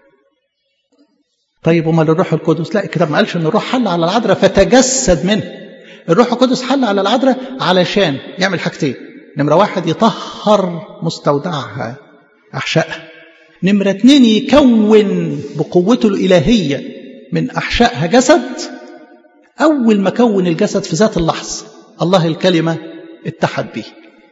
S1: طيب وما الروح القدس لا الكتاب ما قالش ان الروح حل على العذراء فتجسد منه الروح القدس حل على العذراء علشان يعمل حاجتين نمرة واحد يطهر مستودعها أحشائها نمرة اتنين يكون بقوته الإلهية من أحشائها جسد أول ما كون الجسد في ذات اللحظة الله الكلمة اتحد به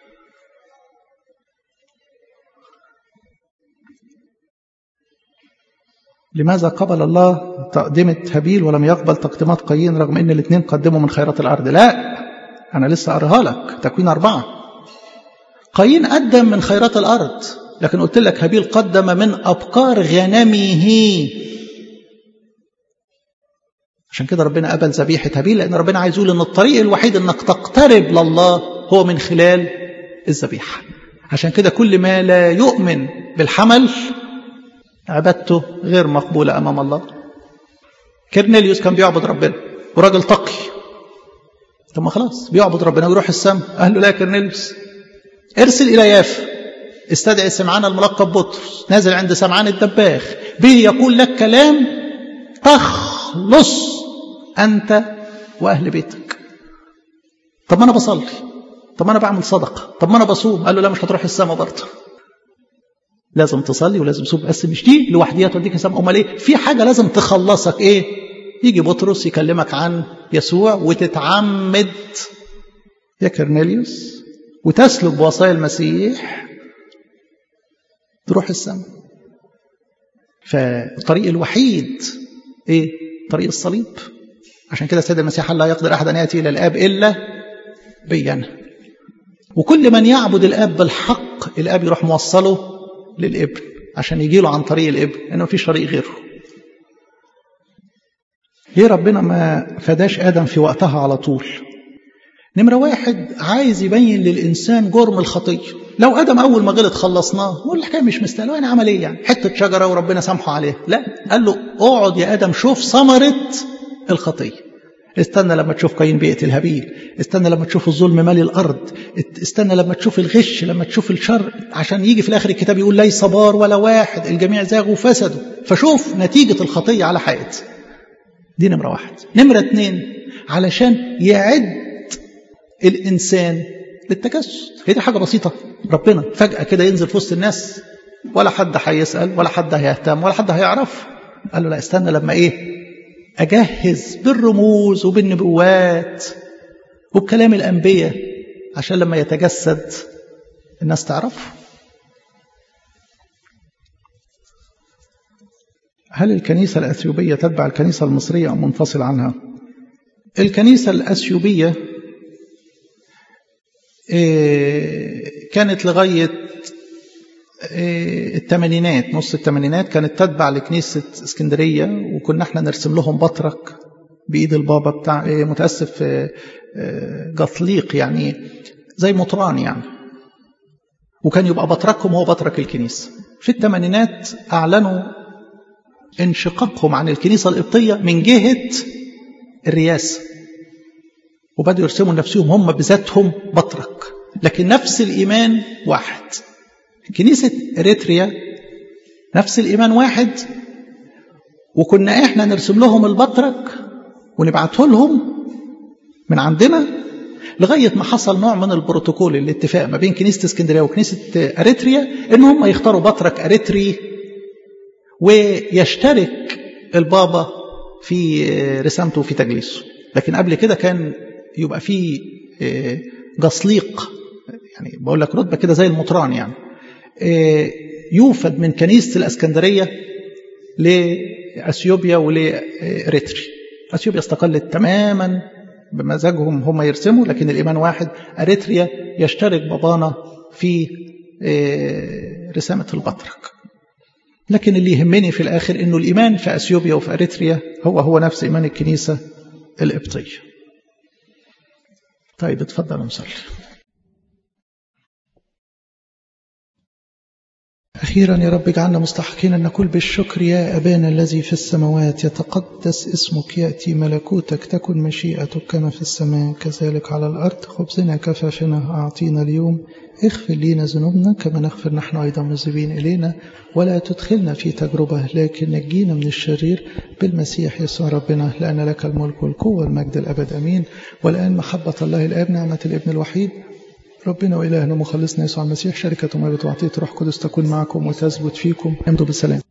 S1: لماذا قبل الله تقدمة هابيل ولم يقبل تقديمات قايين رغم ان الاثنين قدموا من خيرات الارض لا انا لسه قريها لك تكوين اربعة قايين قدم من خيرات الارض لكن قلت لك هابيل قدم من ابكار غنمه عشان كده ربنا قبل ذبيحة هابيل لأن ربنا عايز يقول إن الطريق الوحيد إنك تقترب لله هو من خلال الذبيحة عشان كده كل ما لا يؤمن بالحمل عبادته غير مقبولة أمام الله كرنيليوس كان بيعبد ربنا وراجل تقي طب ما خلاص بيعبد ربنا ويروح السماء قال له لا يا كرنيليوس ارسل إلى يافا استدعي سمعان الملقب بطرس نازل عند سمعان الدباغ به يقول لك كلام تخلص أنت وأهل بيتك طب ما أنا بصلي طب ما أنا بعمل صدقة طب ما أنا بصوم قال له لا مش هتروح السماء برضه لازم تصلي ولازم تصوم بس مش دي لوحديها توديك السماء امال ايه في حاجه لازم تخلصك ايه يجي بطرس يكلمك عن يسوع وتتعمد يا كرنيليوس وتسلك بوصايا المسيح تروح السماء فالطريق الوحيد ايه طريق الصليب عشان كده السيد المسيح لا يقدر احد ان ياتي الى الاب الا بينا وكل من يعبد الاب بالحق الاب يروح موصله للابن عشان يجي له عن طريق الابن لانه مفيش طريق غيره ليه ربنا ما فداش آدم في وقتها على طول نمرة واحد عايز يبين للإنسان جرم الخطية لو آدم أول ما غلط خلصناه هو الحكاية مش مستاهلة أنا عمل إيه يعني حتة شجرة وربنا سامحه عليها لا قال له اقعد يا آدم شوف ثمرة الخطية استنى لما تشوف قايين بيقتل هابيل استنى لما تشوف الظلم مالي الارض استنى لما تشوف الغش لما تشوف الشر عشان يجي في الاخر الكتاب يقول ليس بار ولا واحد الجميع زاغوا وفسدوا فشوف نتيجة الخطية على حياتي دي نمرة واحد نمرة اتنين علشان يعد الإنسان للتجسد هي دي حاجة بسيطة ربنا فجأة كده ينزل في وسط الناس ولا حد هيسأل ولا حد هيهتم ولا حد هيعرف قال له لا استنى لما ايه أجهز بالرموز وبالنبوات وبكلام الأنبياء عشان لما يتجسد الناس تعرفه هل الكنيسة الأثيوبية تتبع الكنيسة المصرية أم منفصل عنها الكنيسة الأثيوبية كانت لغاية الثمانينات نص الثمانينات كانت تتبع لكنيسة اسكندرية وكنا احنا نرسم لهم بطرك بإيد البابا بتاع متأسف جثليق يعني زي مطران يعني وكان يبقى بطركهم هو بطرك الكنيسة في الثمانينات أعلنوا انشقاقهم عن الكنيسة القبطية من جهة الرياسة وبدأوا يرسموا نفسهم هم بذاتهم بطرك لكن نفس الإيمان واحد كنيسة إريتريا نفس الإيمان واحد وكنا إحنا نرسم لهم البطرك ونبعته لهم من عندنا لغاية ما حصل نوع من البروتوكول الاتفاق ما بين كنيسة اسكندرية وكنيسة أريتريا إن هم يختاروا بطرك أريتري ويشترك البابا في رسامته وفي تجليسه لكن قبل كده كان يبقى في جصليق يعني بقول لك رتبة كده زي المطران يعني يوفد من كنيسة الأسكندرية لأثيوبيا ولإريتري أثيوبيا استقلت تماما بمزاجهم هم يرسموا لكن الإيمان واحد أريتريا يشترك بابانا في رسامة البطرك لكن اللي يهمني في الآخر أنه الإيمان في أثيوبيا وفي أريتريا هو هو نفس إيمان الكنيسة القبطية طيب اتفضل نصلي أخيرا يا رب اجعلنا مستحقين أن نقول بالشكر يا أبانا الذي في السماوات يتقدس اسمك يأتي ملكوتك تكن مشيئتك كما في السماء كذلك على الأرض خبزنا كفافنا أعطينا اليوم اغفر لنا ذنوبنا كما نغفر نحن أيضا مذنبين إلينا ولا تدخلنا في تجربة لكن نجينا من الشرير بالمسيح يسوع ربنا لأن لك الملك والقوة والمجد الأبد أمين والآن محبة الله الآب نعمة الابن الوحيد ربنا وإلهنا مخلصنا يسوع المسيح شركة ما بتعطيه روح قدس تكون معكم وتثبت فيكم امضوا بالسلام